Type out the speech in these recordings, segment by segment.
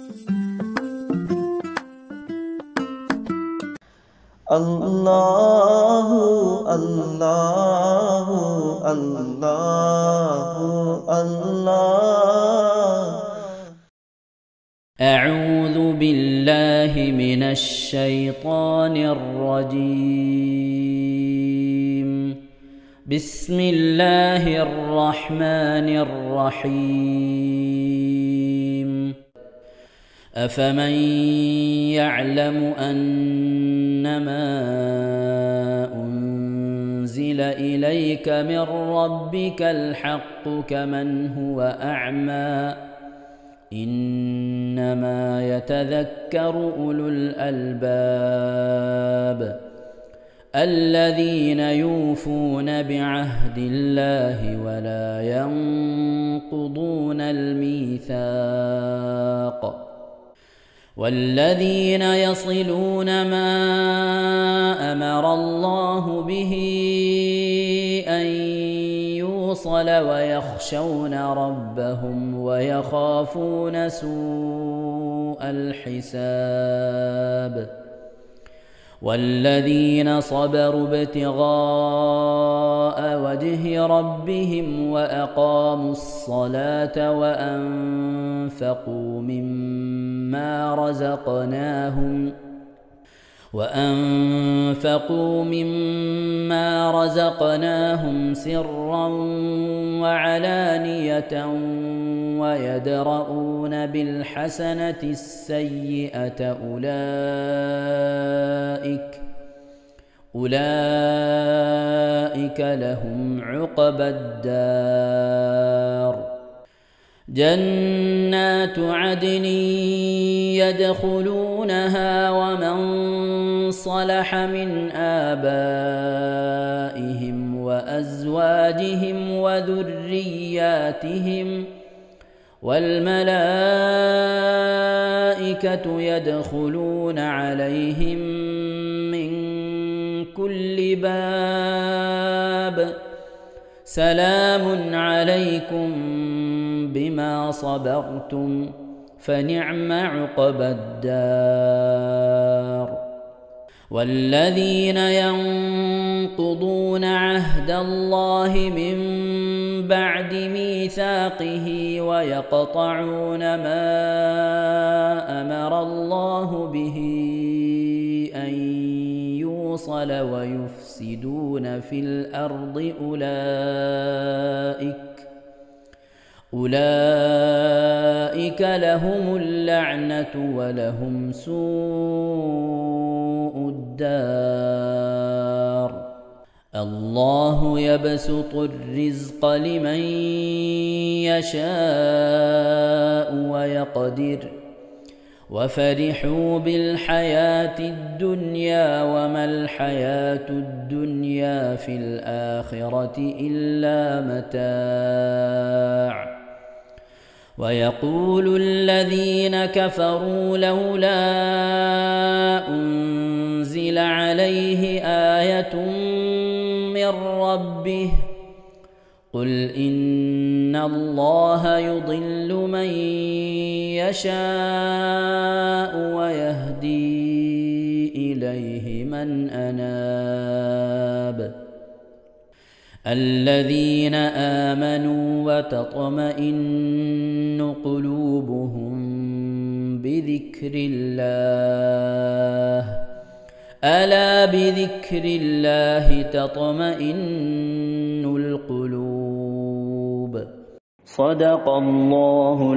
الله الله الله الله أعوذ بالله من الشيطان الرجيم بسم الله الرحمن الرحيم أفمن يعلم أنما أنزل إليك من ربك الحق كمن هو أعمى إنما يتذكر أولو الألباب الذين يوفون بعهد الله ولا ينقضون الميثاق والذين يصلون ما امر الله به ان يوصل ويخشون ربهم ويخافون سوء الحساب والذين صبروا ابتغاء وجه ربهم واقاموا الصلاه وانفقوا مما رزقناهم وانفقوا مما رزقناهم سرا وعلانيه ويدرؤون بالحسنه السيئه اولئك اولئك لهم عقبى الدار جنات عدن يدخلونها ومن صلح من آبائهم وأزواجهم وذرياتهم والملائكة يدخلون عليهم من كل باب سلام عليكم بما صبرتم فنعم عقبى الدار والذين ينقضون عهد الله من بعد ميثاقه ويقطعون ما امر الله به ان يوصل ويفسدون في الارض اولئك أولئك لهم اللعنة ولهم سوء الدار الله يبسط الرزق لمن يشاء ويقدر وفرحوا بالحياة الدنيا وما الحياة الدنيا في الآخرة إلا متاع ويقول الذين كفروا لولا أنزل عليه آية من ربه قل إن الله يضل من يشاء ويهدي إليه من أناب الذين آمنوا وتطمئن قلوبهم بذكر الله ألا بذكر الله تطمئن القلوب صدق الله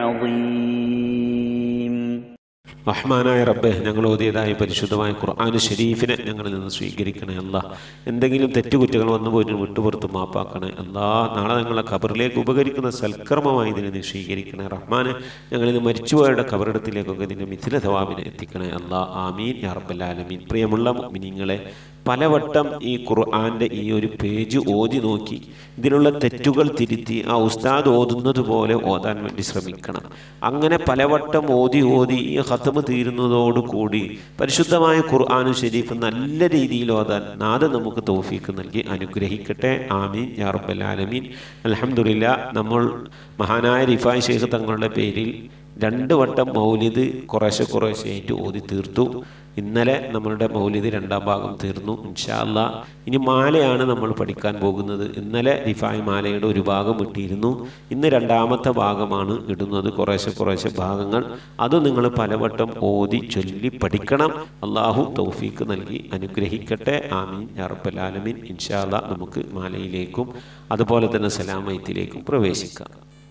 العظيم റഹ്മാനായ റബ്ബെ ഞങ്ങൾ ഓതിയതായ പരിശുദ്ധമായ ഖുർആൻ ഷരീഫിനെ ഞങ്ങളിൽ നിന്ന് സ്വീകരിക്കണേ അല്ല എന്തെങ്കിലും തെറ്റുകുറ്റങ്ങൾ വന്നു പോയിട്ട് വിട്ടുപുറത്ത് മാപ്പാക്കണേ അല്ലാ നാളെ ഞങ്ങളെ ഖബറിലേക്ക് ഉപകരിക്കുന്ന സൽക്കർമ്മമായി ഇതിനെ നീ സ്വീകരിക്കണേ റഹ്മാന് ഞങ്ങളിത് മരിച്ചുപോയവരുടെ ഖബറിടത്തിലേക്കൊക്കെ ഇതിൻ്റെ മിഥില ഥവാബിനെ എത്തിക്കണേ അല്ലാ ആമീൻ യാ റബ്ബല്ലാലമീൻ പ്രിയമുള്ള മിനിങ്ങളെ പലവട്ടം ഈ ഖുർആന്റെ ഈ ഒരു പേജ് ഓതി നോക്കി ഇതിലുള്ള തെറ്റുകൾ തിരുത്തി ആ ഉസ്താദ് ഓതുന്നത് പോലെ ഓതാൻ വേണ്ടി ശ്രമിക്കണം അങ്ങനെ പലവട്ടം ഓതി ഓതി ഈ ഹത്തമ് തീരുന്നതോടുകൂടി പരിശുദ്ധമായ ഖുർആാനു ഷരീഫ് നല്ല രീതിയിൽ ഓതാൻ നാദ നമുക്ക് തൗഫീക്ക് നൽകി അനുഗ്രഹിക്കട്ടെ ആമീൻ യാ റബ്ബൽ ആലമീൻ അൽഹംദുലില്ലാ നമ്മൾ മഹാനായ റിഫായ് ഷെയ്ഖ് തങ്ങളുടെ പേരിൽ രണ്ട് വട്ടം മൗലിദ് കുറേശ്ശെ കുറേശ്ശെയായിട്ട് ഓതി തീർത്തു ഇന്നലെ നമ്മളുടെ മൗലിദ് രണ്ടാം ഭാഗം തീർന്നു ഇൻഷാല്ല ഇനി മാലയാണ് നമ്മൾ പഠിക്കാൻ പോകുന്നത് ഇന്നലെ റിഫായ് മാലയുടെ ഒരു ഭാഗം ഇട്ടിരുന്നു ഇന്ന് രണ്ടാമത്തെ ഭാഗമാണ് ഇടുന്നത് കുറേശ്ശെ കുറേശ്ശെ ഭാഗങ്ങൾ അത് നിങ്ങൾ പലവട്ടം ഓതി ചൊല്ലി പഠിക്കണം അള്ളാഹു തൗഫീക്ക് നൽകി അനുഗ്രഹിക്കട്ടെ ആമീൻ യാറബലാലമീൻ ഇൻഷാല്ല നമുക്ക് മാലയിലേക്കും അതുപോലെ തന്നെ സലാമയത്തിലേക്കും പ്രവേശിക്കാം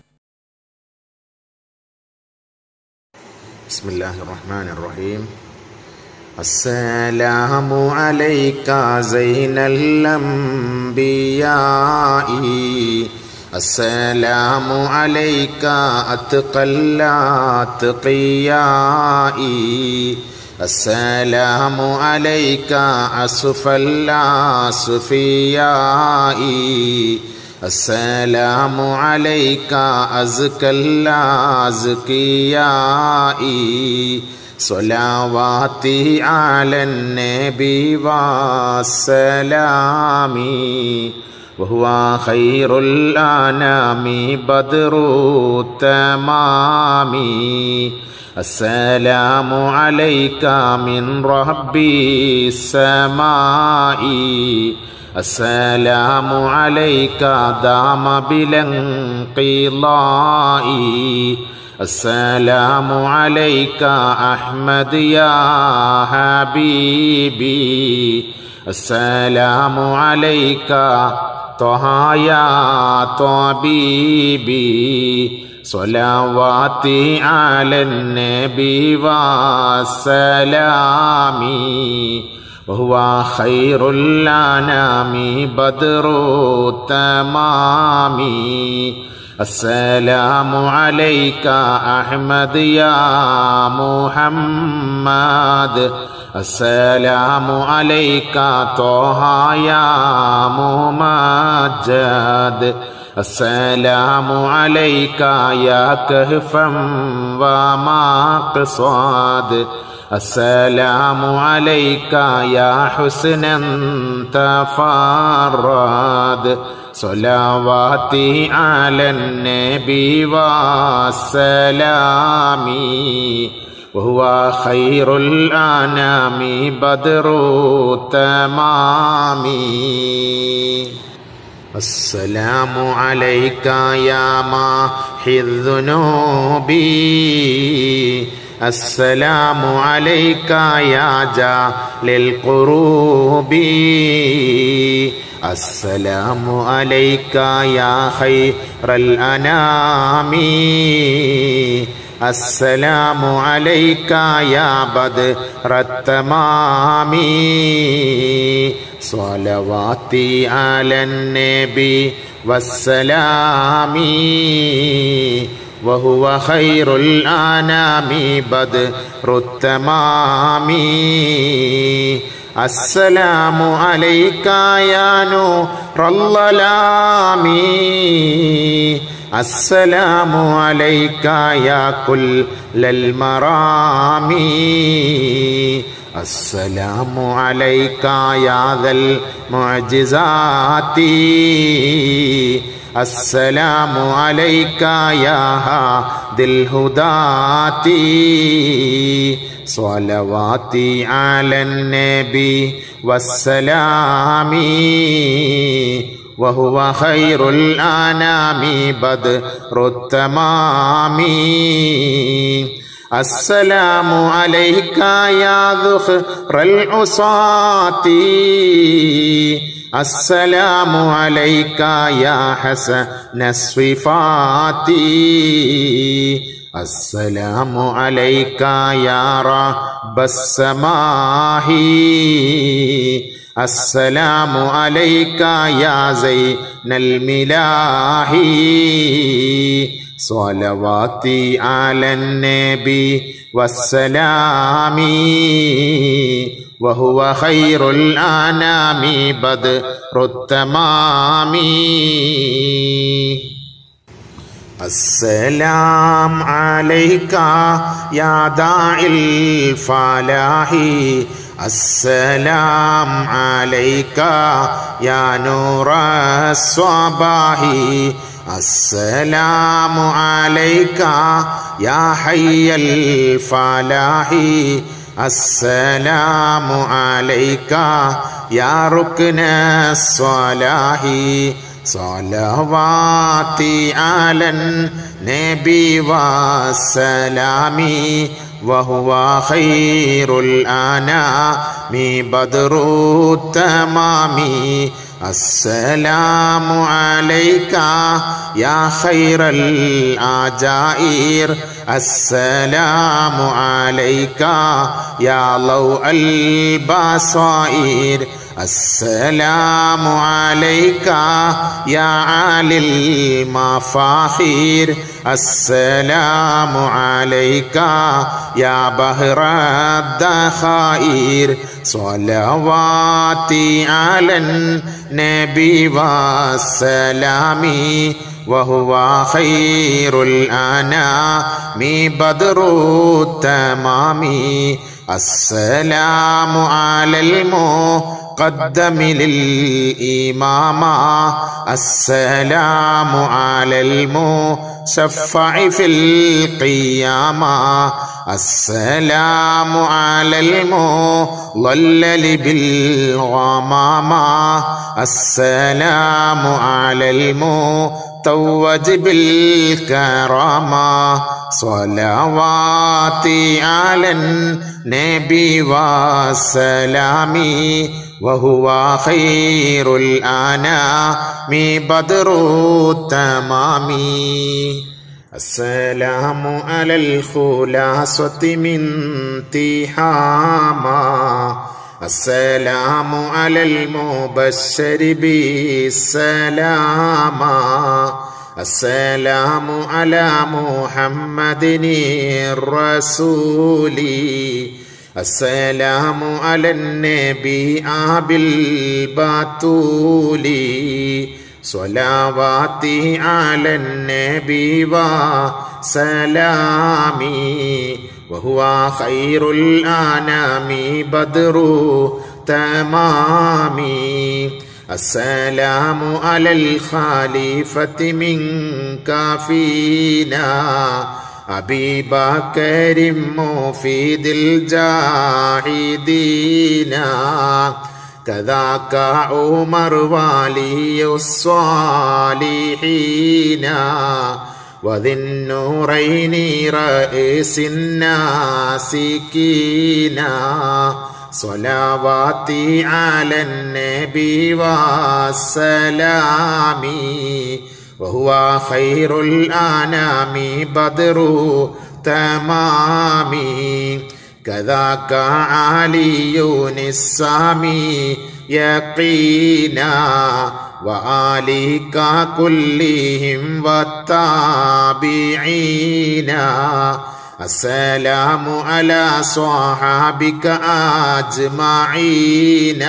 بسم الله الرحمن الرحيم السلام عليك زين الأنبياء السلام عليك أتقى الأتقياء السلام عليك أسف الأصفياء السلام عليك أزكى الأزكياء صلواتي على النبي والسلام وهو خير الأنام بدر التمام السلام عليك من ربي السماء السلام عليك دام بلا انقضاء السلام عليك أحمد يا حبيبي السلام عليك طه يا طبيبي صلواتي على النبي والسلام وهو خير الأنام بدر التمام السلام عليك أحمد يا محمد السلام عليك طه يا ممجد السلام عليك يا كهفا ومقصاد السلام عليك يا حسنا تفرد صلواتي على النبي والسلام وهو خير الأنام بدر التمام السلام عليك يا ماحي الذنوب السلام عليك يا جال القروب السلام عليك يا خير الأنام السلام عليك يا بدر التمام صلواتي على النبي والسلام وهو خير الأنام بدر التمام السلام عليك يا نور الظلام السلام عليك يا كل المرام السلام عليك يا ذا المعجزات السلام عليك يا هادي الهداة صلواتي على النبي والسلام وهو خير الأنام بدر التمام السلام عليك يا ذخر العصاة السلام عليك يا حسن الصفات السلام عليك يا رب السماء السلام عليك يا زين الملاح صلواتي على النبي والسلام وهو خير الأنام بدر التمام السلام عليك يا داعي الفلاح السلام عليك يا نور الصباح السلام عليك يا حي الفلاح السلام عليك يا ركن الصلاح صلواتي على النبي والسلام وهو خير الأنام بدر التمام السلام عليك يا خير الأجائر السلام عليك يا ضوء البصائر السلام عليك يا علي المفاخير السلام عليك يا بهر الذخائر صلواتي على النبي والسلام وهو خير الأنام بدر التمام السلام على المقدم للإمامة السلام على المشفع في القيامة السلام على المضلل بالغمامة السلام على المتوج بالكرامة صلواتي على النبي وسلامي وهو خير الأنام بدر التمام السلام على الخلاصة من تهاما السلام على المبشر بالسلام السلام على محمد الرسول السلام على النبي أبي البتول صلواتي على النبي وسلامي وهو خير الأنام بدر تمامي السلام على الخليفة منك فينا أبي بكر مفيد الجاهدين كذاك عمر والي الصالحين وذي النورين رئيس الناسكين صلواتي على النبي والسلام وهو خير الأنام بدر تمام كذاك علي السامي يقينا وآلك كلهم والتابعين السلام على صحابك أجمعين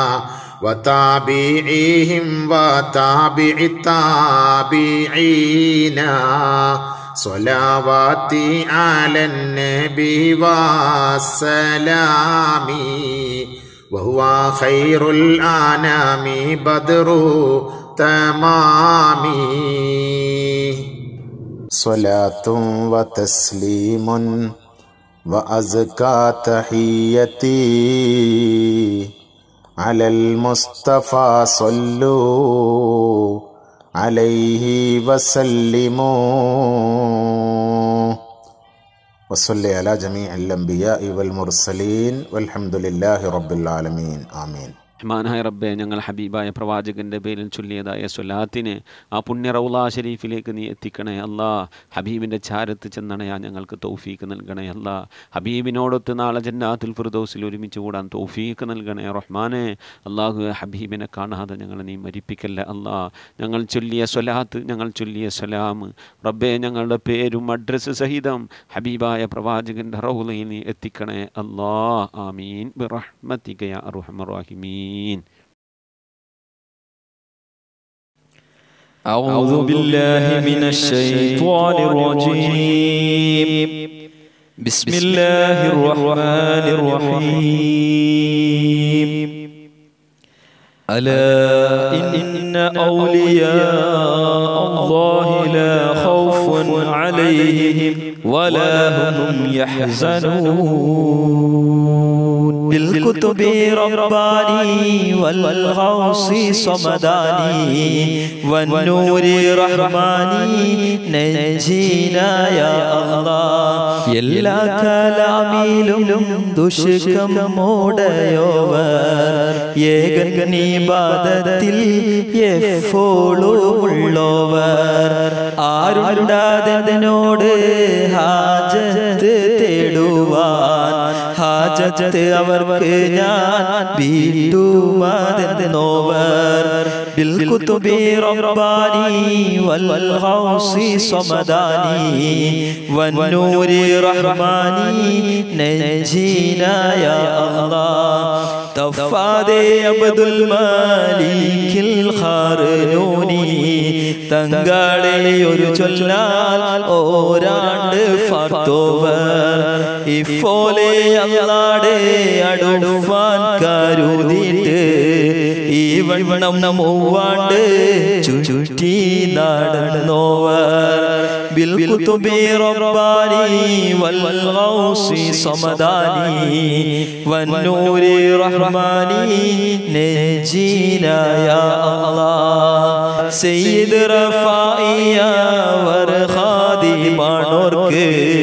وتابعيهم وتابع التابعين صلواتي على النبي والسلام وهو خير الأنام بدر تمام صلاة وتسليم وأزكى تحيتي على المصطفى صلوا عليه وسلموا وصل على جميع الأنبياء والمرسلين والحمد لله رب العالمين آمين റഹ്മാനായ റബ്ബെ ഞങ്ങൾ ഹബീബായ പ്രവാചകന്റെ പേരിൽ ചൊല്ലിയതായ സ്വലാത്തിനെ ആ പുണ്യ റൗലാ ഷരീഫിലേക്ക് നീ എത്തിക്കണേ അല്ലാ ഹബീബിൻ്റെ ചാരത്ത് ചെന്നണയാ ഞങ്ങൾക്ക് തൗഫീക്ക് നൽകണേ അല്ലാ ഹബീബിനോടൊത്ത് നാളെ ജന്നാത്തുൽ ഫിർദൗസിൽ ഒരുമിച്ച് കൂടാൻ തൗഫീക്ക് നൽകണേ റഹ്മാനെ അള്ളാഹു ഹബീബിനെ കാണാതെ ഞങ്ങളെ നീ മരിപ്പിക്കല്ല അല്ലാ ഞങ്ങൾ ചൊല്ലിയ സ്വലാത്ത് ഞങ്ങൾ ചൊല്ലിയ സ്വലാം റബ്ബെ ഞങ്ങളുടെ പേരും അഡ്രസ്സ് സഹിതം ഹബീബായ പ്രവാചകന്റെ റൗലയിൽ നീ എത്തിക്കണേ അല്ലാ ആമീൻ ബിറഹ്മതിക യാ അർഹമർ റഹീമീൻ أعوذ بالله من الشيطان الرجيم بسم الله الرحمن الرحيم ألا إن أولياء الله لا خوف عليهم ولا هم يحزنون بالكتب رباني والغوص صمداني والنور رحماني نجينا يا الله എല്ലാ കലാമിലും ദുഷ്കം മോടയോവർ ഏകനീപാദത്തിൽ എഫോളുള്ളവർ ആരുണ്ടാതനോട് ഹാജത്ത് തേടുവാൻ ഹാജത്ത് അവർക്ക് ഞാൻ വീട്ടുമാതെന്നോവർ بالكتب رباني والغوص صمداني والنور رحماني نجينا يا الله തഫാദേ അബ്ദുൽ മാലിക്കിൽ ഖാറൂനി തങ്ങളെ ഒരു ചൊല്ലാൽ ഓരാണ്ട് ഫാത്തോവർ ഇഫോലെ അല്ലാടെ അടുഫാൻ കരുതിയിട്ട് ഈ വണ്ണം മൂവാണ്ട് ചുറ്റി നടന്നോവർ بالكتب رباني والغوص صمداني والنور رحماني نجينا يا الله سيد رفائيا ورخادي മാണോർക്ക്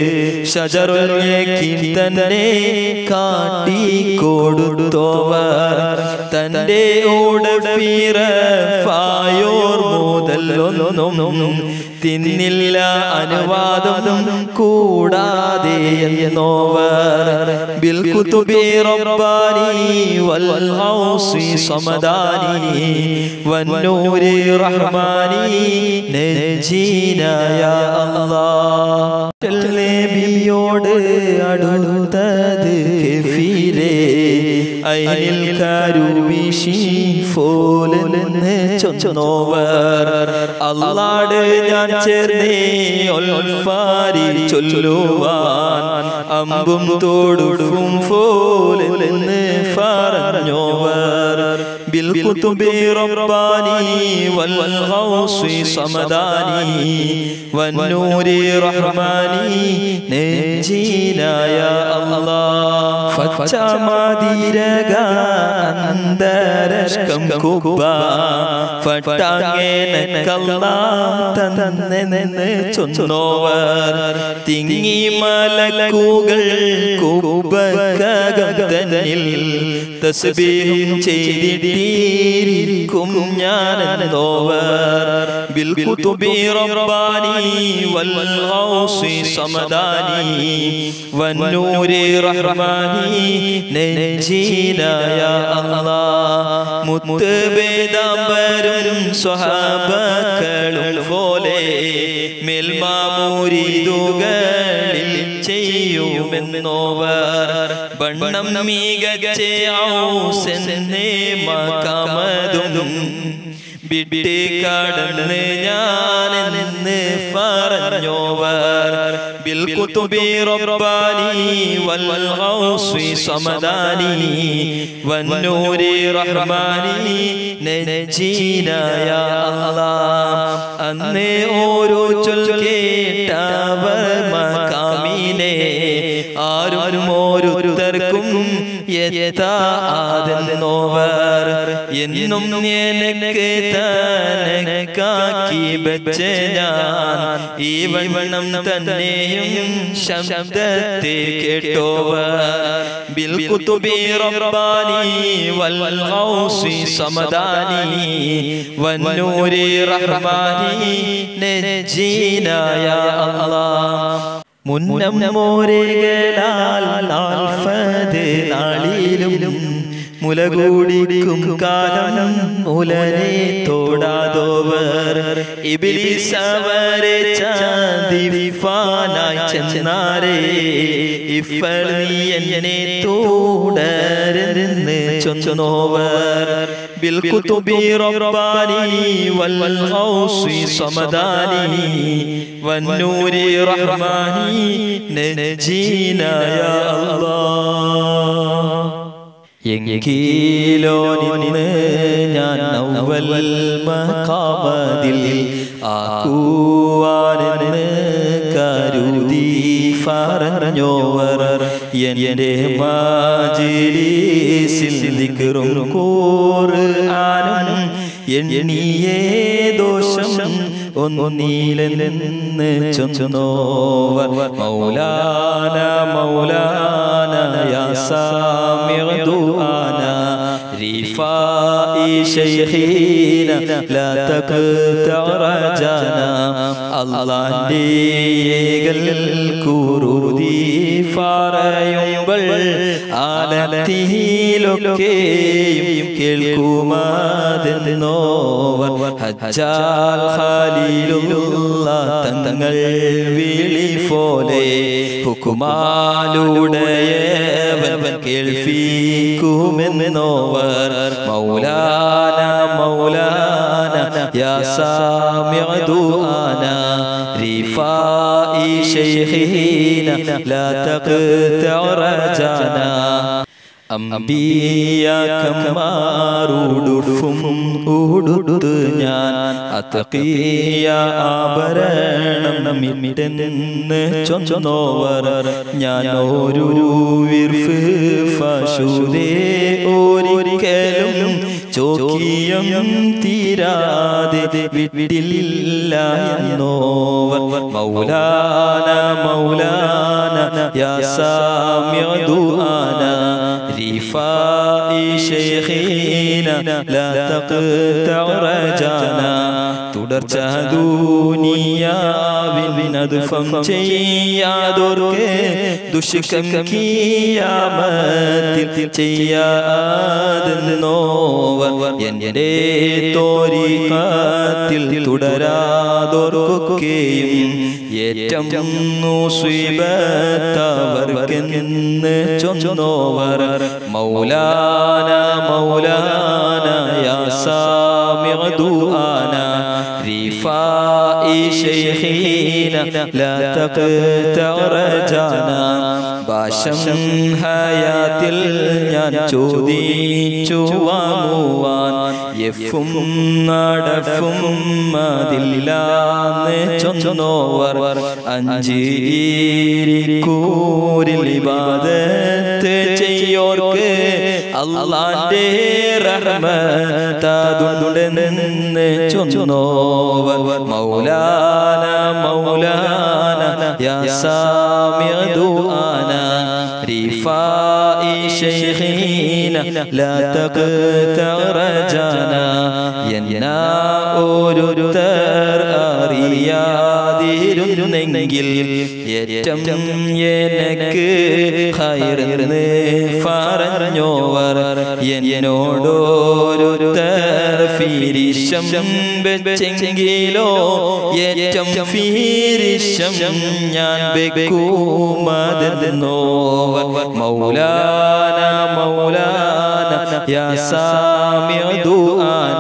ഷജറുൽ തന്നെ കാട്ടി കൊടുത്തോവർ തന്റെ ഓടഫീറ ഫായോർ മുതലൊന്നും തിന്നില്ല അനുവാദം കൂടാതെ എന്നോവർ ബിൽകുതുബി റബ്ബാനി വൽ ഗൗസി സമദാനി വന്നൂരി റഹ്മാനി നജീന യാ അല്ലാഹ് നബിയോട് അടുത്തത് കെഫീരേ അയിനിൽ കരുവിഷി ഫോലെന്ന് ചൊന്നോവർ അല്ലാട് ഞാൻ ചേർന്നേ ഒൽഫാരി ചൊല്ലുവാൻ അമ്പും തോടും ഫോലെന്ന് പറഞ്ഞോവർ بالكتب رباني والغوص صمداني والنور رحماني نجينا يا الله ഫച്ചമാതിരക അന്തരഷ്കം കുബ ഫട്ടാങ്ങേനക്കല്ല തന്നെന്ന് ചൊന്നോവർ തിങ്ങി മലക്കൂകൾ കുബകകം തന്നിൽ തസ്ബീഹും ചെയ്തിട്ടിരിക്കും ഞാൻ നോവർ ബിൽകുതുബി റബ്ബാനി വൽ ഗൗസി സമദാനി വന്നൂരി റഹ്മാനി നജീന യാ അല്ലാഹ് മുത്ത് വേദാംബരും സ്വഹാബക്കളും പോലെ മേൽമാമൂരിതുകളിൽ ചെയ്യുമെന്നോവർ ബണ്ണം മികച്ച ഔസെന്നേ മകമതും വിട്ട് കടന്ന് ഞാൻ എന്ന് പറഞ്ഞോവർ ബിൽകുതുബി റബ്ബാനി വൽ ഗൗസി സമദാനി വന്നൂരി റഹ്മാനി നജീന യാ അല്ലാഹ് അന്ന് ഓരോ ചൊൽ കേട്ടവർ മകാമിനെ ആരും ഓരോരുത്തർക്കും എത്താതെന്നോവർ എന്നും എനിക്ക് തനക്കാക്കി വെച്ച ഞാൻ ഈ വണ്ണം തന്നെയും ശബ്ദത്തെ കേട്ടോവർ ബിൽകുതുബി റബ്ബാനി വൽ ഗൗസി സമദാനി വന്നൂരി റഹ്മാനി നജീന യാ അല്ലാഹ് മുന്നം മോരേകലാൽ നാൽഫത് നാളിലും മുലകൂടിക്കും കാലം മുലനെ തോടാതോവർ ഇബിലിസ് അവരെ ചാന്തിഫാനായി ചെന്നാരേ ഇഫൾ നീ എന്നെ തോടരെന്ന് ചൊന്നോവർ بالكتب رباني والغوص صمداني والنور رحماني نجينا يا الله എങ്കിലോ നിന്ന് ഞാൻ നൗവൽ മഖാമതിൽ ആക്കുവാനെന്ന് കരുതി പറഞ്ഞോവർ എൻ്റെ മാജിലിസിൽ ദിക്റും ഖുർആനും എണ്ണിയേ ദോഷം ഒന്നീലെന്ന് ചൊന്നോവർ മൗലാന മൗലാന യാ സാമിഅ ദുആന رفائي شيخنا لا تقطع رجانا الله േകൽ കുറുതി പറയുമ്പോൾ ആലത്തിയിലൊക്കെയും കേൾക്കുമാതെന്നോവർ ഹജ്ജാൽ ഖലീലുള്ള തങ്ങൾ വിളി പോലെ ഹുക്കുമാലുടയവൻ കേൾപ്പിക്കുമെന്നോവർ മൗലാന മൗലാന യാ സാമിഅ ദുആന رفائي شيخنا لا تقطع رجانا അമ്പിയാക്കന്മാരോടുടുഫും ഊടുത്ത് ഞാൻ അത്തക്കിയ ആഭരണം മിട്ടെന്ന് ചൊന്നോവർ ഞാൻ ഒരു വിർഫ് ഫശുദേ ഒരിക്കലും ചോക്കിയം തീരാതെ വിട്ടില്ല എന്നോവർ മൗലാന മൗലാന യാ സാമിഅ ദുആന رفائي شيخنا لا تقطع رجانا തുടർച്ച ദൂനിയാവിനതുഫം ചെയ്യാതോർക്ക് ദുഷ്കം കിയാമത്തിൽ ചെയ്യാതെന്നോവർ എൻ്റെ തോരിക്കാത്തിൽ തുടരാതോർക്കൊക്കെയും ഏറ്റം മുസ്ലിബത്തവർക്കെന്ന് ചൊന്നോവർ മൗലാന മൗലാന യാ സാമിഅ ദുആന رفائي شيخنا لا تقطع رجانا ഭാഷം ഹയാത്തിൽ ഞാൻ ചോദിച്ചു വാങ്ങുവാൻ എഫും നടഫും അതില്ലാന്ന് ചൊന്നോവർ അഞ്ചീരിക്കൂരിൽ ഇബാദത്ത് ചെയ്യോർക്ക് അള്ളാന്റെ റഹ്മത്താതുണ്ടെന്ന് ചൊന്നോവർ മൗലാന മൗലാന യാ സാമിഅ ദുആന رفائي شيخنا لا تقطع رجانا എന്നാ ഓരോരുത്തർ അറിയാതിരുന്നെങ്കിൽ ഏറ്റം എനക്ക് ഹൈറെന്ന് പറഞ്ഞോവർ എന്നോടോരോരുത്തർ ഫിരിശം വെച്ചെങ്കിലോ ഏറ്റം ഫിരിശം ഞാൻ വെക്കുമതെന്നോവർ മൗലാന മൗലാന യാ സാമിഅ ദുആന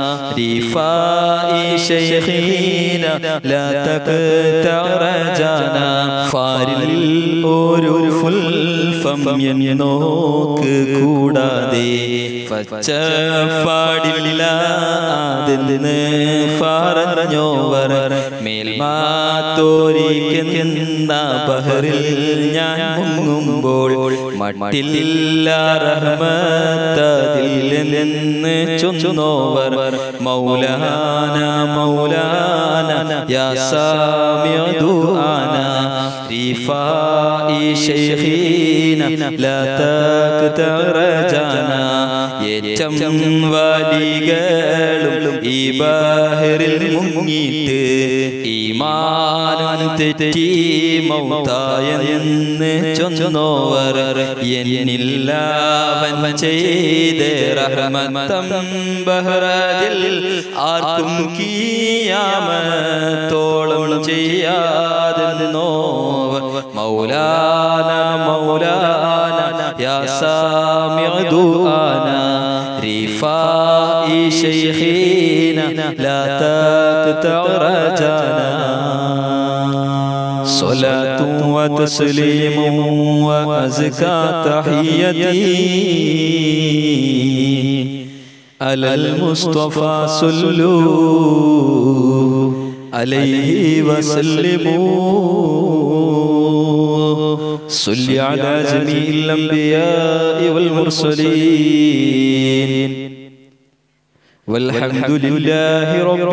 رفائي شيخنا لا تقطع رجانا ഫാരിൽ ഒരു ഫുൽ ഫം എന്നോക്ക് കൂടാതെ പച്ചപ്പാടില്ല അതെന്ന് പറഞ്ഞോവർ മേൽമാത്തോരിക്കുന്ന ബഹറിൽ ഞാൻ മുങ്ങുമ്പോൾ മട്ടില്ല റഹ്മത്തതില്ലെന്ന് ചൊന്നോവർ മൗലാന മൗലാന യാ സാമിഅ ദുആന رفائي شيخنا لا تقطع رجانا ഏറ്റം വലികളും ഈ ബാഹിറിൽ മുങ്ങിയിട്ട് ഈമാനം തെറ്റി മൗതായെന്ന് ചൊന്നോവർ എന്നില്ലവൻ ചെയ്ത റഹ്മത്തം ബഹ്റതിൽ ആർക്കും കിയാമത്തോളം ചെയ്യാതെന്നോവർ മൗലാന മൗലാന യാ സാമിഅ ദുആന رفائي شيخنا لا تقطع رجانا صلاة وتسليم وأزكى تحيتي على المصطفى صلوا عليه وسلموا صل على جميع الأنبياء والمرسلين والحمد لله رب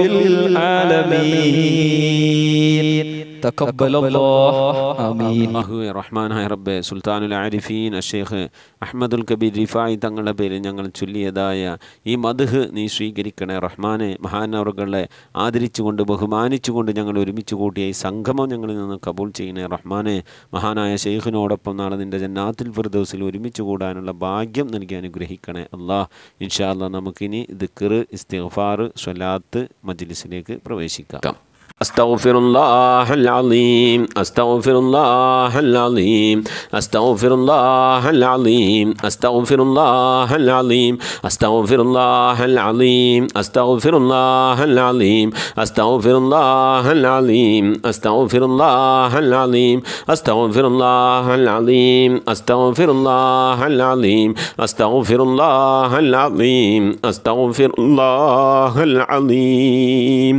العالمين تقبل الله آمين അള്ളാഹുവെ റഹ്മാനായ റബ്ബെ സുൽത്താനുൽ ആരിഫീൻ അഷേഖ് അഹമ്മദുൽ കബീർ റിഫായി തങ്ങളുടെ പേരിൽ ഞങ്ങൾ ചൊല്ലിയതായ ഈ മധുഹ് നീ സ്വീകരിക്കണേ റഹ്മാനെ മഹാനവറുകളെ ആദരിച്ചുകൊണ്ട് ബഹുമാനിച്ചുകൊണ്ട് ഞങ്ങൾ ഒരുമിച്ച് കൂട്ടിയ ഈ സംഗമം ഞങ്ങളിൽ നിന്ന് കബൂൾ ചെയ്യണേ റഹ്മാനെ മഹാനായ ഷെയ്ഖിനോടൊപ്പം നാളെ നിൻ്റെ ജന്നാത്തുൽ ഫിർദൗസിൽ ഒരുമിച്ച് കൂടാനുള്ള ഭാഗ്യം നൽകി അനുഗ്രഹിക്കണേ അള്ളാഹ് ഇൻഷാ അല്ലാ നമുക്കിനി ദിക്കർ ഇസ്തിഗ്ഫാർ സ്വലാത്ത് മജ്ലിസിലേക്ക് പ്രവേശിക്കാം أستغفر الله العظيم أستغفر الله العظيم أستغفر الله العظيم أستغفر الله العظيم أستغفر الله العظيم أستغفر الله العظيم أستغفر الله العظيم أستغفر الله العظيم أستغفر الله العظيم أستغفر الله العظيم أستغفر الله العظيم أستغفر الله العظيم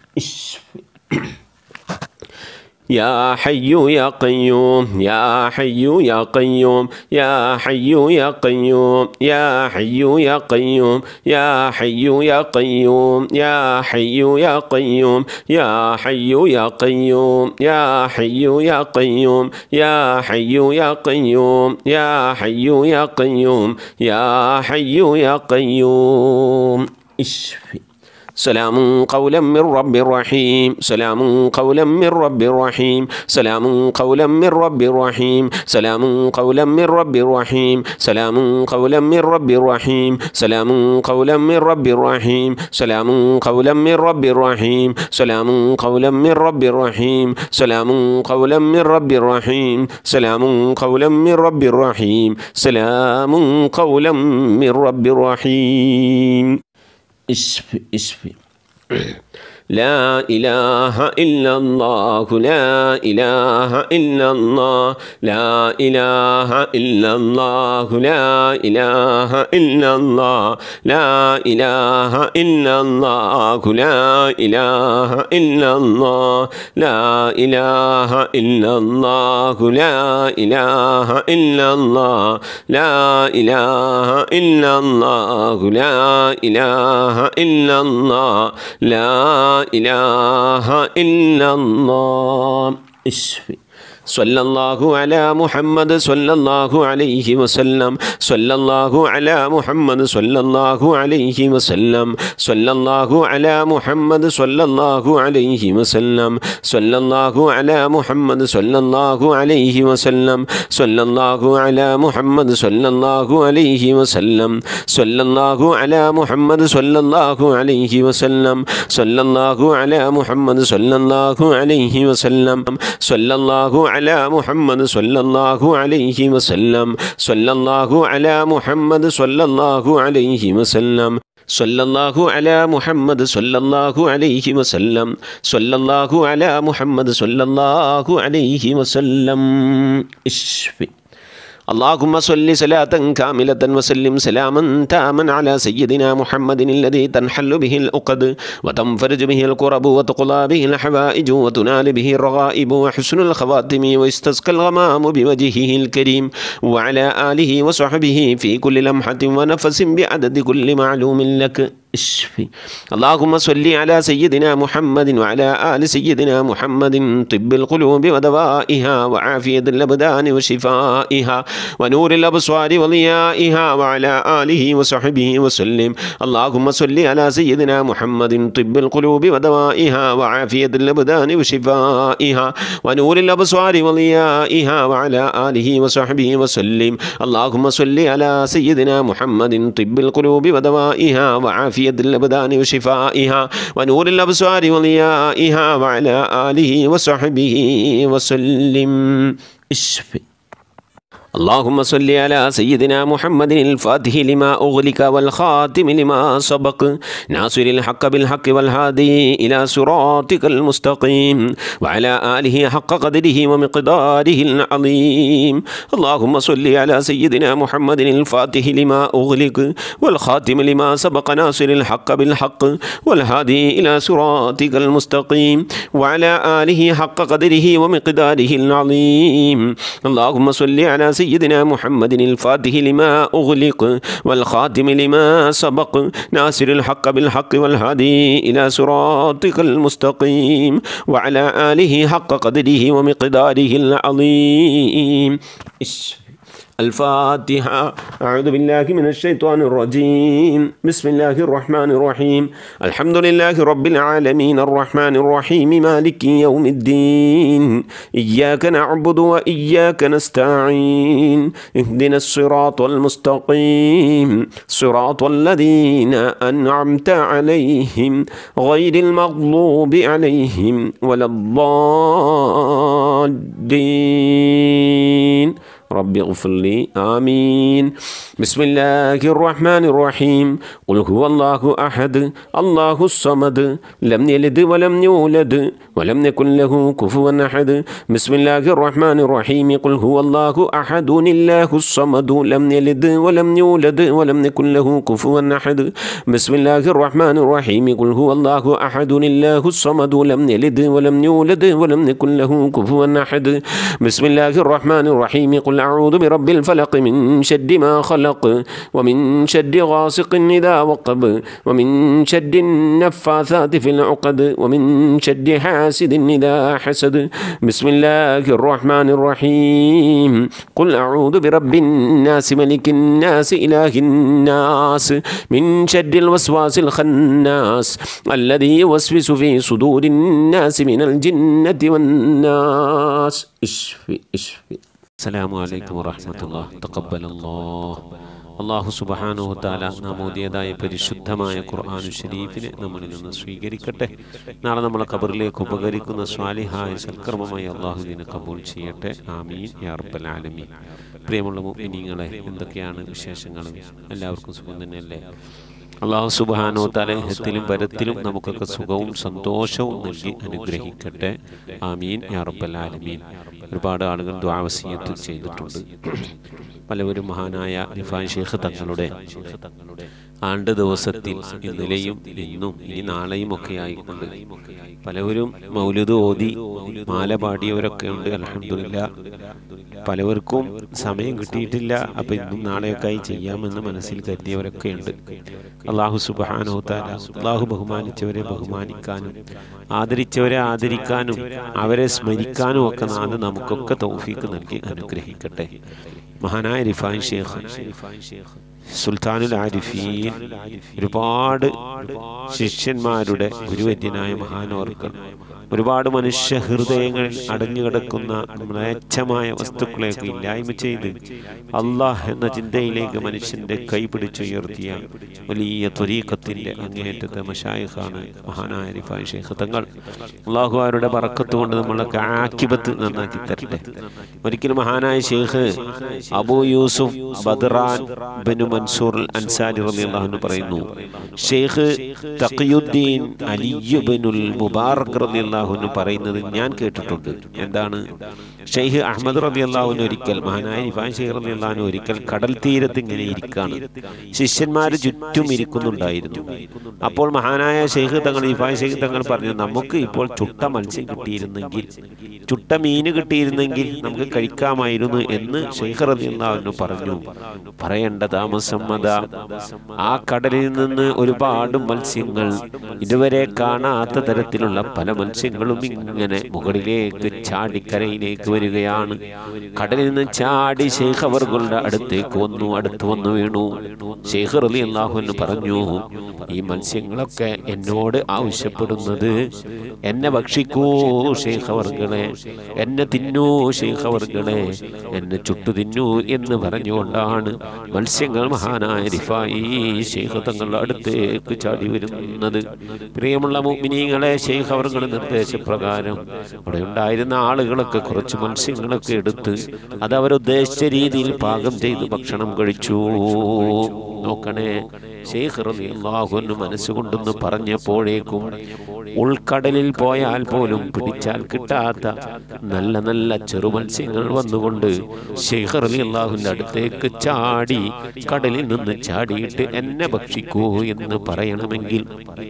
يا حي يا قيوم يا حي يا قيوم يا حي يا قيوم يا حي يا قيوم يا حي يا قيوم يا حي يا قيوم يا حي يا قيوم يا حي يا قيوم يا حي يا قيوم يا حي يا قيوم يا حي يا قيوم اشفي سلام قولا من رب رحيم سلام قولا من رب رحيم سلام قولا من رب رحيم سلام قولا من رب رحيم سلام قولا من رب رحيم سلام قولا من رب رحيم سلام قولا من رب رحيم سلام قولا من رب رحيم سلام قولا من رب رحيم سلام قولا من رب رحيم سلام قولا من رب رحيم اشفي اشفي لا إله إلا الله لا إله إلا الله لا إله إلا الله لا إله إلا الله لا إله إلا الله لا إله إلا الله لا إله إلا الله لا إله إلا الله لا إله إلا الله لا إله إلا الله لا إله إلا الله اشفي صلى الله على محمد صلى الله عليه وسلم صلى الله على محمد صلى الله عليه وسلم صلى الله على محمد صلى الله عليه وسلم صلى الله على محمد صلى الله عليه وسلم صلى الله على محمد صلى الله عليه وسلم صلى الله على محمد صلى الله عليه وسلم صلى الله على محمد صلى الله عليه وسلم صلى الله على محمد صلى الله عليه وسلم صلى الله على محمد صلى الله عليه وسلم صلى الله على محمد صلى الله عليه وسلم صلى الله على محمد صلى الله عليه وسلم اشفي اللهم صل صلاة كاملة وسلم سلاما تاما على سيدنا محمد الذي تنحل به الأقد وتنفرج به الكرب وتقضى به الحوائج وتنال به الرغائب وحسن الخواتم ويستسقى الغمام بوجهه الكريم وعلى آله وصحبه في كل لمحة ونفس بعدد كل معلوم لك اشفي اللهم صل على سيدنا محمد وعلى آل سيدنا محمد طب القلوب ودوائها وعافية الأبدان وشفائها ونور الأبصار وضيائها وعلى آله وصحبه وسلم اللهم صل على سيدنا محمد طب القلوب ودوائها وعافية الأبدان وشفائها ونور الأبصار وضيائها وعلى آله وصحبه وسلم اللهم صل على سيدنا محمد طب القلوب ودوائها وعافية الأبدان وشفائها ونور الأبصار وضيائها وعلى آله وصحبه وسلم اشفي اللهم صل على سيدنا محمد الفاتح لما أغلق والخاتم لما سبق ناصر الحق بالحق والهادي إلى صراطك المستقيم وعلى آله حق قدره ومقداره العظيم اللهم صل على سيدنا محمد الفاتح لما أغلق والخاتم لما سبق ناصر الحق بالحق والهادي إلى صراطك المستقيم وعلى آله حق قدره ومقداره العظيم اللهم صل على سيدنا محمد الفاتح لما أغلق والخاتم لما سبق ناصر الحق بالحق والهادي إلى صراطك المستقيم وعلى آله حق قدره ومقداره العظيم الفاتحة أعوذ بالله من الشيطان الرجيم بسم الله الرحمن الرحيم الحمد لله رب العالمين الرحمن الرحيم مالك يوم الدين إياك نعبد وإياك نستعين اهدنا الصراط المستقيم صراط الذين أنعمت عليهم غير المغضوب عليهم ولا الضالين رب اغفر لي آمين بسم الله الرحمن الرحيم قل هو الله أحد الله الصمد لم يلد ولم يولد ولم يكن له كفوا أحد بسم الله الرحمن الرحيم قل هو الله أحد الله الصمد لم يلد ولم يولد ولم يكن له كفوا أحد بسم الله الرحمن الرحيم قل هو الله أحد الله الصمد لم يلد ولم يولد ولم يكن له كفوا أحد بسم الله الرحمن الرحيم قل أعوذ برب الفلق من شد ما خلق ومن شد غاسق إذا وقب ومن شد النفاثات في العقد ومن شد حاسد إذا حسد بسم الله الرحمن الرحيم قل أعوذ برب الناس ملك الناس إله الناس من شد الوسواس الخناس الذي يوسوس في صدور الناس من الجنة والناس اشفي اشفي السلام عليكم ورحمة الله تقبل الله അള്ളാഹു സുബഹാനോ താല നാം ഓതിയതായ പരിശുദ്ധമായ ഖുർആാനു ഷരീഫിനെ നമ്മളിൽ നിന്ന് സ്വീകരിക്കട്ടെ നാളെ നമ്മളെ കബറിലേക്ക് ഉപകരിക്കുന്ന സ്വാലിഹായ സൽക്കർമ്മമായി അള്ളാഹു ഇതിനെ കബൂൾ ചെയ്യട്ടെ ആമീൻ യാർബൽ ആലമീൻ പ്രിയമുള്ള മുഅ്മിനീങ്ങളെ എന്തൊക്കെയാണ് വിശേഷങ്ങൾ എല്ലാവർക്കും സുഖം തന്നെയല്ലേ അള്ളാഹു സുബാനോ തലഹത്തിലും പരത്തിലും നമുക്കൊക്കെ സുഖവും സന്തോഷവും നൽകി അനുഗ്രഹിക്കട്ടെ ആമീൻ യാറബൽ ആലമീൻ ഒരുപാട് ആളുകൾ ദ്വാവസീയത്ത് ചെയ്തിട്ടുണ്ട് പലവരും മഹാനായ റിഫാൻ ഷേഖ് തങ്ങളുടെ ആണ്ട് ദിവസത്തിൽ ഇന്നലെയും ഇന്നും ഇനി നാളെയും ഒക്കെ ആയിക്കൊണ്ട് പലവരും മൗലുദ് ഓതി മാല പാടിയവരൊക്കെ ഉണ്ട് അലഹമില്ല പലവർക്കും സമയം കിട്ടിയിട്ടില്ല അപ്പൊ ഇന്നും നാളെയൊക്കെ ആയി ചെയ്യാമെന്ന് മനസ്സിൽ കരുതിയവരൊക്കെ ഉണ്ട് അള്ളാഹു സുബാനോ താല അള്ളാഹു ബഹുമാനിച്ചവരെ ബഹുമാനിക്കാനും ആദരിച്ചവരെ ആദരിക്കാനും അവരെ സ്മരിക്കാനും ഒക്കെ നാട് നമുക്കൊക്കെ തൗഫീക്ക് നൽകി അനുഗ്രഹിക്കട്ടെ മഹാനായ റിഫാൻ ഷേഖ് സുൽത്താനുൽ ആരിഫീൻ ഒരുപാട് ശിഷ്യന്മാരുടെ ഗുരുവര്യനായ മഹാനോർക്കൾ ഒരുപാട് മനുഷ്യ ഹൃദയങ്ങളിൽ അടഞ്ഞുകിടക്കുന്ന മ്ലേച്ഛമായ വസ്തുക്കളെയൊക്കെ ഇല്ലായ്മ ചെയ്ത് അള്ളാഹ് എന്ന ചിന്തയിലേക്ക് മനുഷ്യന്റെ കൈ പിടിച്ചുയർത്തിയ വലിയ ത്വരീക്കത്തിന്റെ അങ്ങേയറ്റത്തെ മഷായിഖാണ് മഹാനായ റിഫാൻ ഷേഖ് തങ്ങൾ അള്ളാഹു അവരുടെ പറക്കത്ത് കൊണ്ട് നമ്മളൊക്കെ ആക്കിബത്ത് നന്നാക്കി തരട്ടെ ഒരിക്കലും മഹാനായ ഷേഖ് അബൂ യൂസുഫ് ബദ്റാൻ ബനു മൻസൂർ അൻസാരി റളിയല്ലാഹു പറയുന്നു ഷെയ്ഖ് തഖിയുദ്ദീൻ അലിയുബനുൽ മുബാറക് റളിയല്ലാഹു പറയുന്നത് ഞാൻ കേട്ടിട്ടുണ്ട് എന്താണ് ഷെയ്ഖ് അഹമ്മദ് റളിയല്ലാഹു ഒരിക്കൽ മഹാനായ ഇഫാൻ ഷെയ്ഖ് റളിയല്ലാഹു ഒരിക്കൽ കടൽ തീരത്ത് ഇങ്ങനെ ഇരിക്കാണ് ശിഷ്യന്മാർ ചുറ്റും ഇരിക്കുന്നുണ്ടായിരുന്നു അപ്പോൾ മഹാനായ ഷെയ്ഖ് തങ്ങൾ ഇഫാൻ ഷെയ്ഖ് തങ്ങൾ പറഞ്ഞു നമുക്ക് ഇപ്പോൾ ചുട്ട മത്സ്യം കിട്ടിയിരുന്നെങ്കിൽ ചുട്ട മീന് കിട്ടിയിരുന്നെങ്കിൽ നമുക്ക് കഴിക്കാമായിരുന്നു എന്ന് ഷെയ്ഖ് റളിയല്ലാഹു പറഞ്ഞു പറയേണ്ട താമസം അതാ ആ കടലിൽ നിന്ന് ഒരുപാട് മത്സ്യങ്ങൾ ഇതുവരെ കാണാത്ത തരത്തിലുള്ള പല മത്സ്യങ്ങളും ഇങ്ങനെ മുകളിലേക്ക് ചാടി കരയിലേക്ക് വരികയാണ് കടലിൽ നിന്ന് ചാടി ഷെയ്ഖ് അവർകളുടെ അടുത്തേക്ക് വന്നു അടുത്ത് വന്നു വീണു ഷെയ്ഖ് റലി അള്ളാഹു പറഞ്ഞു ഈ മത്സ്യങ്ങളൊക്കെ എന്നോട് ആവശ്യപ്പെടുന്നത് എന്നെ ഭക്ഷിക്കൂ ഷെയ്ഖ് അവർകളെ എന്നെ തിന്നൂ ഷെയ്ഖ് അവർകളെ എന്നെ ചുട്ടു തിന്നൂ എന്ന് പറഞ്ഞുകൊണ്ടാണ് മത്സ്യങ്ങൾ മഹാനായ റിഫായി ഷെയ്ഖ് തങ്ങളുടെ അടുത്തേക്ക് ചാടി വരുന്നത് പ്രിയമുള്ള മുഅ്മിനീങ്ങളെ ഷെയ്ഖ് അവർകൾ നിർദ്ദേശം നിർദ്ദേശപ്രകാരം അവിടെ ഉണ്ടായിരുന്ന ആളുകളൊക്കെ കുറച്ച് മത്സ്യങ്ങളൊക്കെ എടുത്ത് അത് അവരുദ്ദേശിച്ച രീതിയിൽ പാകം ചെയ്ത് ഭക്ഷണം കഴിച്ചു നോക്കണേ ശേഖർ അള്ളാഹുന്ന് മനസ്സുകൊണ്ടെന്ന് പറഞ്ഞപ്പോഴേക്കും ഉൾക്കടലിൽ പോയാൽ പോലും പിടിച്ചാൽ കിട്ടാത്ത നല്ല നല്ല ചെറുമത്സ്യങ്ങൾ വന്നുകൊണ്ട് ശേഖർ അലി അള്ളാഹുവിൻ്റെ അടുത്തേക്ക് ചാടി കടലിൽ നിന്ന് ചാടിയിട്ട് എന്നെ ഭക്ഷിക്കൂ എന്ന് പറയണമെങ്കിൽ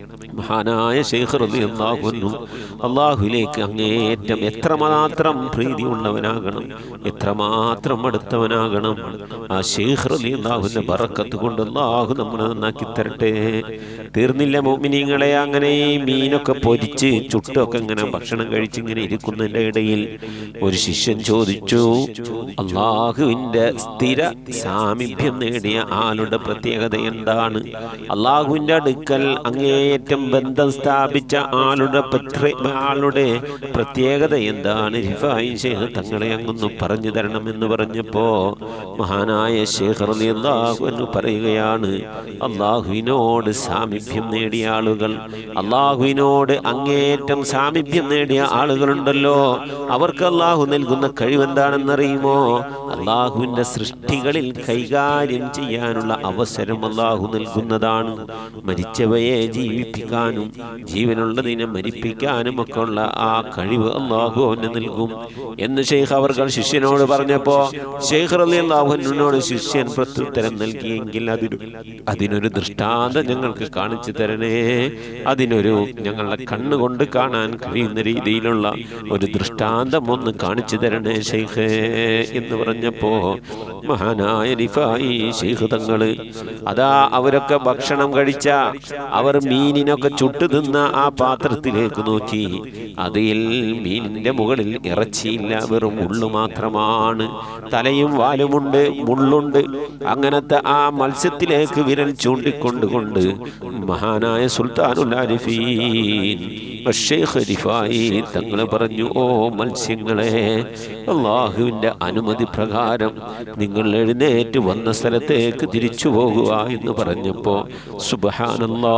മഹാനായ ശേഖർ അലി അള്ളാഹുന്നു അള്ളാഹുലേക്ക് അങ്ങേയറ്റം എത്രമാത്രം പ്രീതിയുള്ളവനാകണം എത്രമാത്രം അടുത്തവനാകണം ആ ശേഖർ അലി അള്ളാഹുവിൻ്റെ ബറക്കത്ത് കൊണ്ട് അള്ളാഹു നമ്മളെ നന്നാക്കി തരട്ടെ തീർന്നില്ല മോമിനിങ്ങളെ അങ്ങനെ ഈ മീനൊക്കെ പൊരിച്ച് ചുട്ടൊക്കെ ഇങ്ങനെ ഭക്ഷണം കഴിച്ച് ഇങ്ങനെ ഇരിക്കുന്നതിൻ്റെ ഇടയിൽ ഒരു ശിഷ്യൻ ചോദിച്ചു അള്ളാഹുവിൻ്റെ സ്ഥിര സാമീപ്യം നേടിയ ആളുടെ പ്രത്യേകത എന്താണ് അള്ളാഹുവിൻ്റെ അടുക്കൽ അങ്ങേയറ്റം ബന്ധം സ്ഥാപിച്ച ആളുടെ പത്ര- ആളുടെ പ്രത്യേകത എന്താണ് റിഫായി ഷേഖ് തങ്ങളെ അങ്ങൊന്ന് പറഞ്ഞു തരണം എന്ന് പറഞ്ഞപ്പോ മഹാനായ ഷേഖ് റളിയല്ലാഹു അൻഹു പറയുകയാണ് അള്ളാഹുവിനോട് സാമീപ്യം നേടിയ ആളുകൾ അള്ളാഹുവിനോട് അങ്ങേയറ്റം സാമീപ്യം നേടിയ ആളുകളുണ്ടല്ലോ അവർക്ക് അള്ളാഹു നൽകുന്ന കഴിവെന്താണെന്നറിയുമോ അള്ളാഹുവിന്റെ സൃഷ്ടികളിൽ കൈകാര്യം ചെയ്യാനുള്ള അവസരം അള്ളാഹു നൽകുന്നതാണ് മരിച്ചവയെ ജീവിപ്പിക്കാനും ജീവനുള്ളതിനെ മരിപ്പിക്കാനും ഒക്കെ ഉള്ള ആ കഴിവ് അള്ളാഹു അവന് നൽകും എന്ന് ഷെയ്ഖ് അവർ ശിഷ്യനോട് പറഞ്ഞപ്പോ ഷെയ്ഖ് അലി അള്ളാഹുവിനോട് ശിഷ്യൻ പ്രത്യുത്തരം നൽകിയെങ്കിൽ അതിനു അതിനൊരു ദൃഷ്ടാന്തം ഞങ്ങൾക്ക് കാണിച്ചു തരണേ അതിനൊരു ഞങ്ങളുടെ കണ്ണുകൊണ്ട് കാണാൻ കഴിയുന്ന രീതിയിലുള്ള ഒരു ദൃഷ്ടാന്തം ഒന്ന് കാണിച്ചു തരണേ ഷെയ്ഖ് എന്ന് പറഞ്ഞപ്പോ മഹാനായ റിഫായി ഷെയ്ഖ് തങ്ങള് അതാ അവരൊക്കെ ഭക്ഷണം കഴിച്ച അവർ മീനിനൊക്കെ ചുട്ടു തിന്ന ആ പാത്രത്തിലേക്ക് നോക്കി അതിൽ മീനിന്റെ മുകളിൽ ഇറച്ചിയില്ല വെറും മുള്ളു മാത്രമാണ് തലയും വാലുമുണ്ട് മുള്ളുണ്ട് അങ്ങനത്തെ ആ മത്സ്യത്തിലേക്ക് വിരൽ ചൂണ്ടിക്കൊണ്ടുകൊണ്ട് മഹാനായ സുൽത്താനുൽ ആരിഫീൻ അഷേഖ് റിഫായി തങ്ങൾ പറഞ്ഞു ഓ മത്സ്യങ്ങളെ അള്ളാഹുവിൻ്റെ അനുമതി പ്രകാരം നിങ്ങൾ എഴുന്നേറ്റ് വന്ന സ്ഥലത്തേക്ക് തിരിച്ചു പോകുക എന്ന് പറഞ്ഞപ്പോൾ സുബഹാനല്ലാ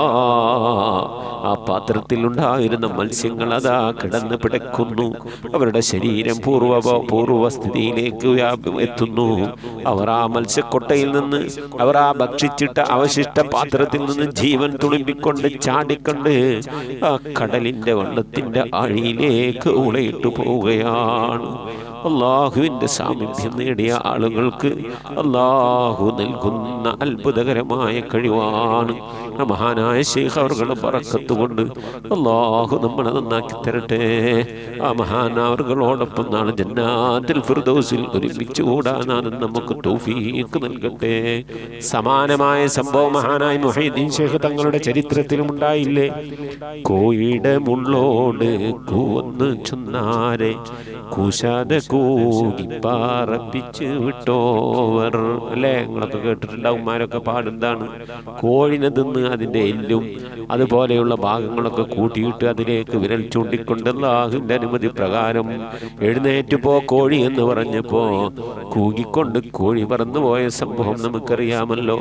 ആ പാത്രത്തിൽ ഉണ്ടായിരുന്ന മത്സ്യങ്ങൾ അതാ കിടന്ന് പിടക്കുന്നു അവരുടെ ശരീരം പൂർവ പൂർവസ്ഥിതിയിലേക്ക് വ്യാപ- എത്തുന്നു അവർ ആ മത്സ്യക്കൊട്ടയിൽ നിന്ന് അവർ ആ ഭക്ഷിച്ചിട്ട അവശിഷ്ട പാത്രത്തിൽ നിന്ന് ജീവൻ തുളുമ്പിക്കൊണ്ട് ചാടിക്കൊണ്ട് ആ കടലിന്റെ വെള്ളത്തിന്റെ ആഴിയിലേക്ക് ഉളയിട്ടു പോവുകയാണ് അള്ളാഹുവിൻ്റെ സാമീപ്യം നേടിയ ആളുകൾക്ക് അള്ളാഹു നൽകുന്ന അത്ഭുതകരമായ കഴിവാണ് ആ മഹാനായ ശേഖ അവരുടെ പറക്കത്ത് കൊണ്ട് അള്ളാഹു നമ്മളെ നന്നാക്കി തരട്ടെ ആ മഹാനവറുകളോടൊപ്പം നാളെ ജന്നാത്തിൽ ഫിർദൗസിൽ ഒരുമിച്ച് കൂടാനാണ് നമുക്ക് തൗഫീക്ക് നൽകട്ടെ സമാനമായ സംഭവം മഹാനായ മുഹൈദ്ദീൻ ശേഖ് തങ്ങളുടെ ചരിത്രത്തിലും ഉണ്ടായില്ലേ കോഴിയുടെ മുള്ളോട് കൂവന്ന് ചൊന്നാരെ കൂശാതെ കൂകി പാറപ്പിച്ച് വിട്ടോവർ അല്ലേ നിങ്ങളൊക്കെ കേട്ടിട്ടുണ്ടാവും ഉമ്മാരൊക്കെ പാടെന്താണ് കോഴിനെ തിന്ന് അതിൻ്റെ എല്ലും അതുപോലെയുള്ള ഭാഗങ്ങളൊക്കെ കൂട്ടിയിട്ട് അതിലേക്ക് വിരൽ ചൂണ്ടിക്കൊണ്ട് അല്ലാഹുവിൻ്റെ അനുമതി പ്രകാരം എഴുന്നേറ്റ് പോ കോഴി എന്ന് പറഞ്ഞപ്പോ കൂകിക്കൊണ്ട് കോഴി പറന്നുപോയ സംഭവം നമുക്കറിയാമല്ലോ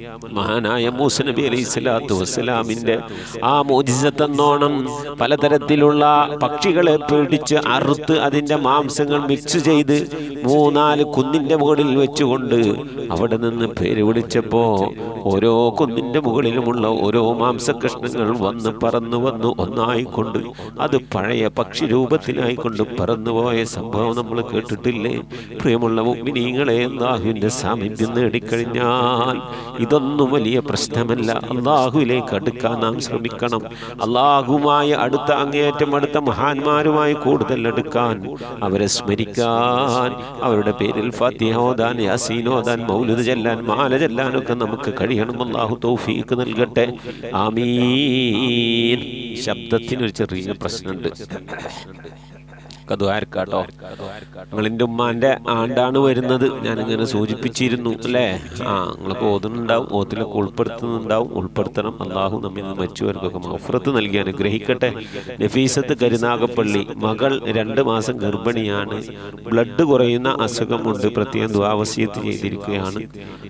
മഹാനായ മൂസ നബി അലൈഹി സ്വലാത്തു വസ്സലാമിന്റെ ആ മോചിസത്തെന്നോണം പലതരത്തിലുള്ള പക്ഷികളെ പിടിച്ച് അറുത്ത് അതിന്റെ മാംസങ്ങൾ മിക്സ് ചെയ്ത് മൂന്നാല് കുന്നിന്റെ മുകളിൽ വെച്ചുകൊണ്ട് അവിടെ നിന്ന് പേര് വിളിച്ചപ്പോ ഓരോ കുന്നിന്റെ മുകളിലുമുള്ള ഓരോ മാംസകഷ്ണങ്ങൾ വന്ന് പറന്നു വന്നു ഒന്നായിക്കൊണ്ട് അത് പഴയ പക്ഷി രൂപത്തിലായിക്കൊണ്ട് പറന്നുപോയ സംഭവം നമ്മൾ കേട്ടിട്ടില്ലേ പ്രിയമുള്ള മുഗ്മിനീങ്ങളെ അള്ളാഹുവിന്റെ സാമീപ്യം നേടിക്കഴിഞ്ഞാൽ ഇതൊന്നും വലിയ പ്രശ്നമല്ല അള്ളാഹുവിലേക്ക് അടുക്കാൻ നാം ശ്രമിക്കണം അള്ളാഹുമായി അടുത്ത അങ്ങേയറ്റം അടുത്ത മഹാന്മാരുമായി കൂടുതൽ അടുക്കാൻ അവരെ സ്മരിക്കാൻ അവരുടെ പേരിൽ ഫാത്തിഹ ഓതാൻ യാസീൻ ഓതാൻ മൗലുദ് ചെല്ലാൻ മാല ചെല്ലാനൊക്കെ നമുക്ക് കഴിയണം അള്ളാഹു തൗഫീക്ക് നൽകട്ടെ ആമീൻ ശബ്ദത്തിനൊരു ചെറിയ പ്രശ്നമുണ്ട് ഒക്കെ ദ്വാരക്കാട്ടോ നിങ്ങളിൻ്റെ ഉമ്മാന്റെ ആണ്ടാണ് വരുന്നത് ഞാനിങ്ങനെ സൂചിപ്പിച്ചിരുന്നു അല്ലേ ആ നിങ്ങളൊക്കെ ഓതുന്നുണ്ടാവും ഓത്തിലൊക്കെ ഉൾപ്പെടുത്തുന്നുണ്ടാവും ഉൾപ്പെടുത്തണം അള്ളാഹു നമ്മിൽ നിന്ന് മരിച്ചവർക്കൊക്കെ മഫ്രത്ത് നൽകി അനുഗ്രഹിക്കട്ടെ നഫീസത്ത് കരുനാഗപ്പള്ളി മകൾ രണ്ട് മാസം ഗർഭിണിയാണ് ബ്ലഡ് കുറയുന്ന അസുഖമുണ്ട് പ്രത്യേകം ദ്വാവസ്യത്ത് ചെയ്തിരിക്കുകയാണ്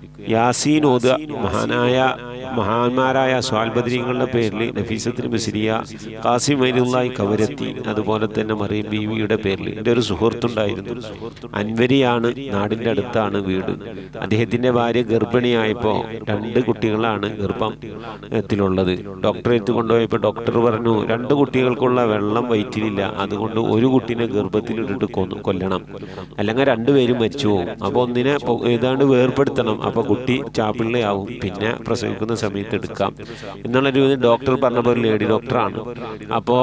യാസീൻ ഓതുക മഹാനായ മഹാന്മാരായ സ്വാൽബദ്രീങ്ങളുടെ പേരിൽ നഫീസത്തിന് ബസിരിയ കാസിം മൈനുള്ളായി കവരത്തി അതുപോലെ തന്നെ മറിയം ബീവിയുടെ പേരിൽ എൻ്റെ ഒരു സുഹൃത്തുണ്ടായിരുന്നു അൻവരിയാണ് നാടിൻ്റെ അടുത്താണ് വീട് അദ്ദേഹത്തിൻ്റെ ഭാര്യ ഗർഭിണിയായപ്പോൾ രണ്ട് കുട്ടികളാണ് ഗർഭത്തിലുള്ളത് ഡോക്ടറേറ്റ് കൊണ്ടുപോയപ്പോൾ ഡോക്ടർ പറഞ്ഞു രണ്ട് കുട്ടികൾക്കുള്ള വെള്ളം വയറ്റിലില്ല അതുകൊണ്ട് ഒരു കുട്ടീനെ ഗർഭത്തിലിട്ടിട്ട് കൊന്നു കൊല്ലണം അല്ലെങ്കിൽ രണ്ടുപേരും മരിച്ചു പോകും അപ്പോൾ ഒന്നിനെ പൊ- ഏതാണ്ട് വേർപ്പെടുത്തണം അപ്പോൾ കുട്ടി ചാപ്പിള്ളയാവും പിന്നെ പ്രസവിക്കുന്ന സമയത്ത് എടുക്കാം എന്നുള്ളൊരു ഇത് ഡോക്ടർ പറഞ്ഞപ്പോൾ ഒരു ലേഡി ഡോക്ടറാണ് അപ്പോൾ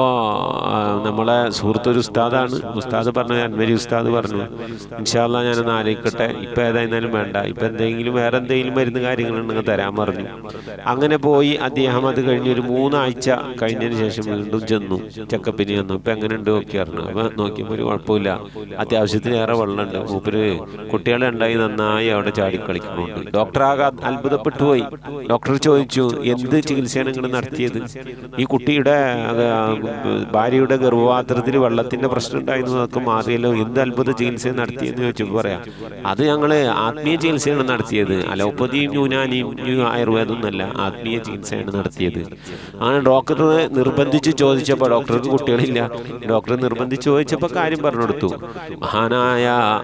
നമ്മളെ സുഹൃത്ത് ഒരു ഉസ്താദാണ് ഉസ്താദ് പറഞ്ഞു അൻവരി ഉസ്താദ് പറഞ്ഞു ഇൻഷാല്ല ഞാനൊന്ന് ആലോചിക്കട്ടെ ഇപ്പം ഏതായിരുന്നാലും വേണ്ട ഇപ്പം എന്തെങ്കിലും വേറെ എന്തെങ്കിലും മരുന്ന് കാര്യങ്ങളുണ്ടെങ്കിൽ തരാൻ പറഞ്ഞു അങ്ങനെ പോയി അദ്ദേഹം അത് കഴിഞ്ഞ് ഒരു മൂന്നാഴ്ച കഴിഞ്ഞതിന് ശേഷം വീണ്ടും ചെന്നു ചെക്കപ്പിന് ചെന്നു ഇപ്പം എങ്ങനെയുണ്ട് നോക്കിയായിരുന്നു അപ്പം നോക്കിയപ്പോൾ ഒരു കുഴപ്പമില്ല അത്യാവശ്യത്തിന് ഏറെ വെള്ളമുണ്ട് മൂപ്പര് കുട്ടികളെ ഉണ്ടായി നന്നായി അവിടെ ചാടി കളിക്കുന്നുണ്ട് ഡോക്ടർ ആകെ അത്ഭുതപ്പെട്ടു പോയി ഡോക്ടർ ചോദിച്ചു എന്ത് ചികിത്സയാണ് നിങ്ങൾ നടത്തിയത് ഈ കുട്ടിയുടെ ആ, ഭാര്യയുടെ ഗർഭപാത്രത്തിൽ വെള്ളത്തിന്റെ പ്രശ്നം ഉണ്ടായിരുന്നു അതൊക്കെ മാറിയല്ലോ എന്ത് അത്ഭുത ചികിത്സ നടത്തിയെന്ന് ചോദിച്ചപ്പോൾ പറയാം അത് ഞങ്ങൾ ആത്മീയ ചികിത്സയാണ് നടത്തിയത് അലോപ്പതിയും യൂനാനിയും യു- ആയുർവേദം എന്നല്ല ആത്മീയ ചികിത്സയാണ് നടത്തിയത് അങ്ങനെ ഡോക്ടർ നിർബന്ധിച്ച് ചോദിച്ചപ്പോൾ ഡോക്ടർക്ക് കുട്ടികളില്ല ഡോക്ടർ നിർബന്ധിച്ച് ചോദിച്ചപ്പോൾ കാര്യം പറഞ്ഞു കൊടുത്തു മഹാനായ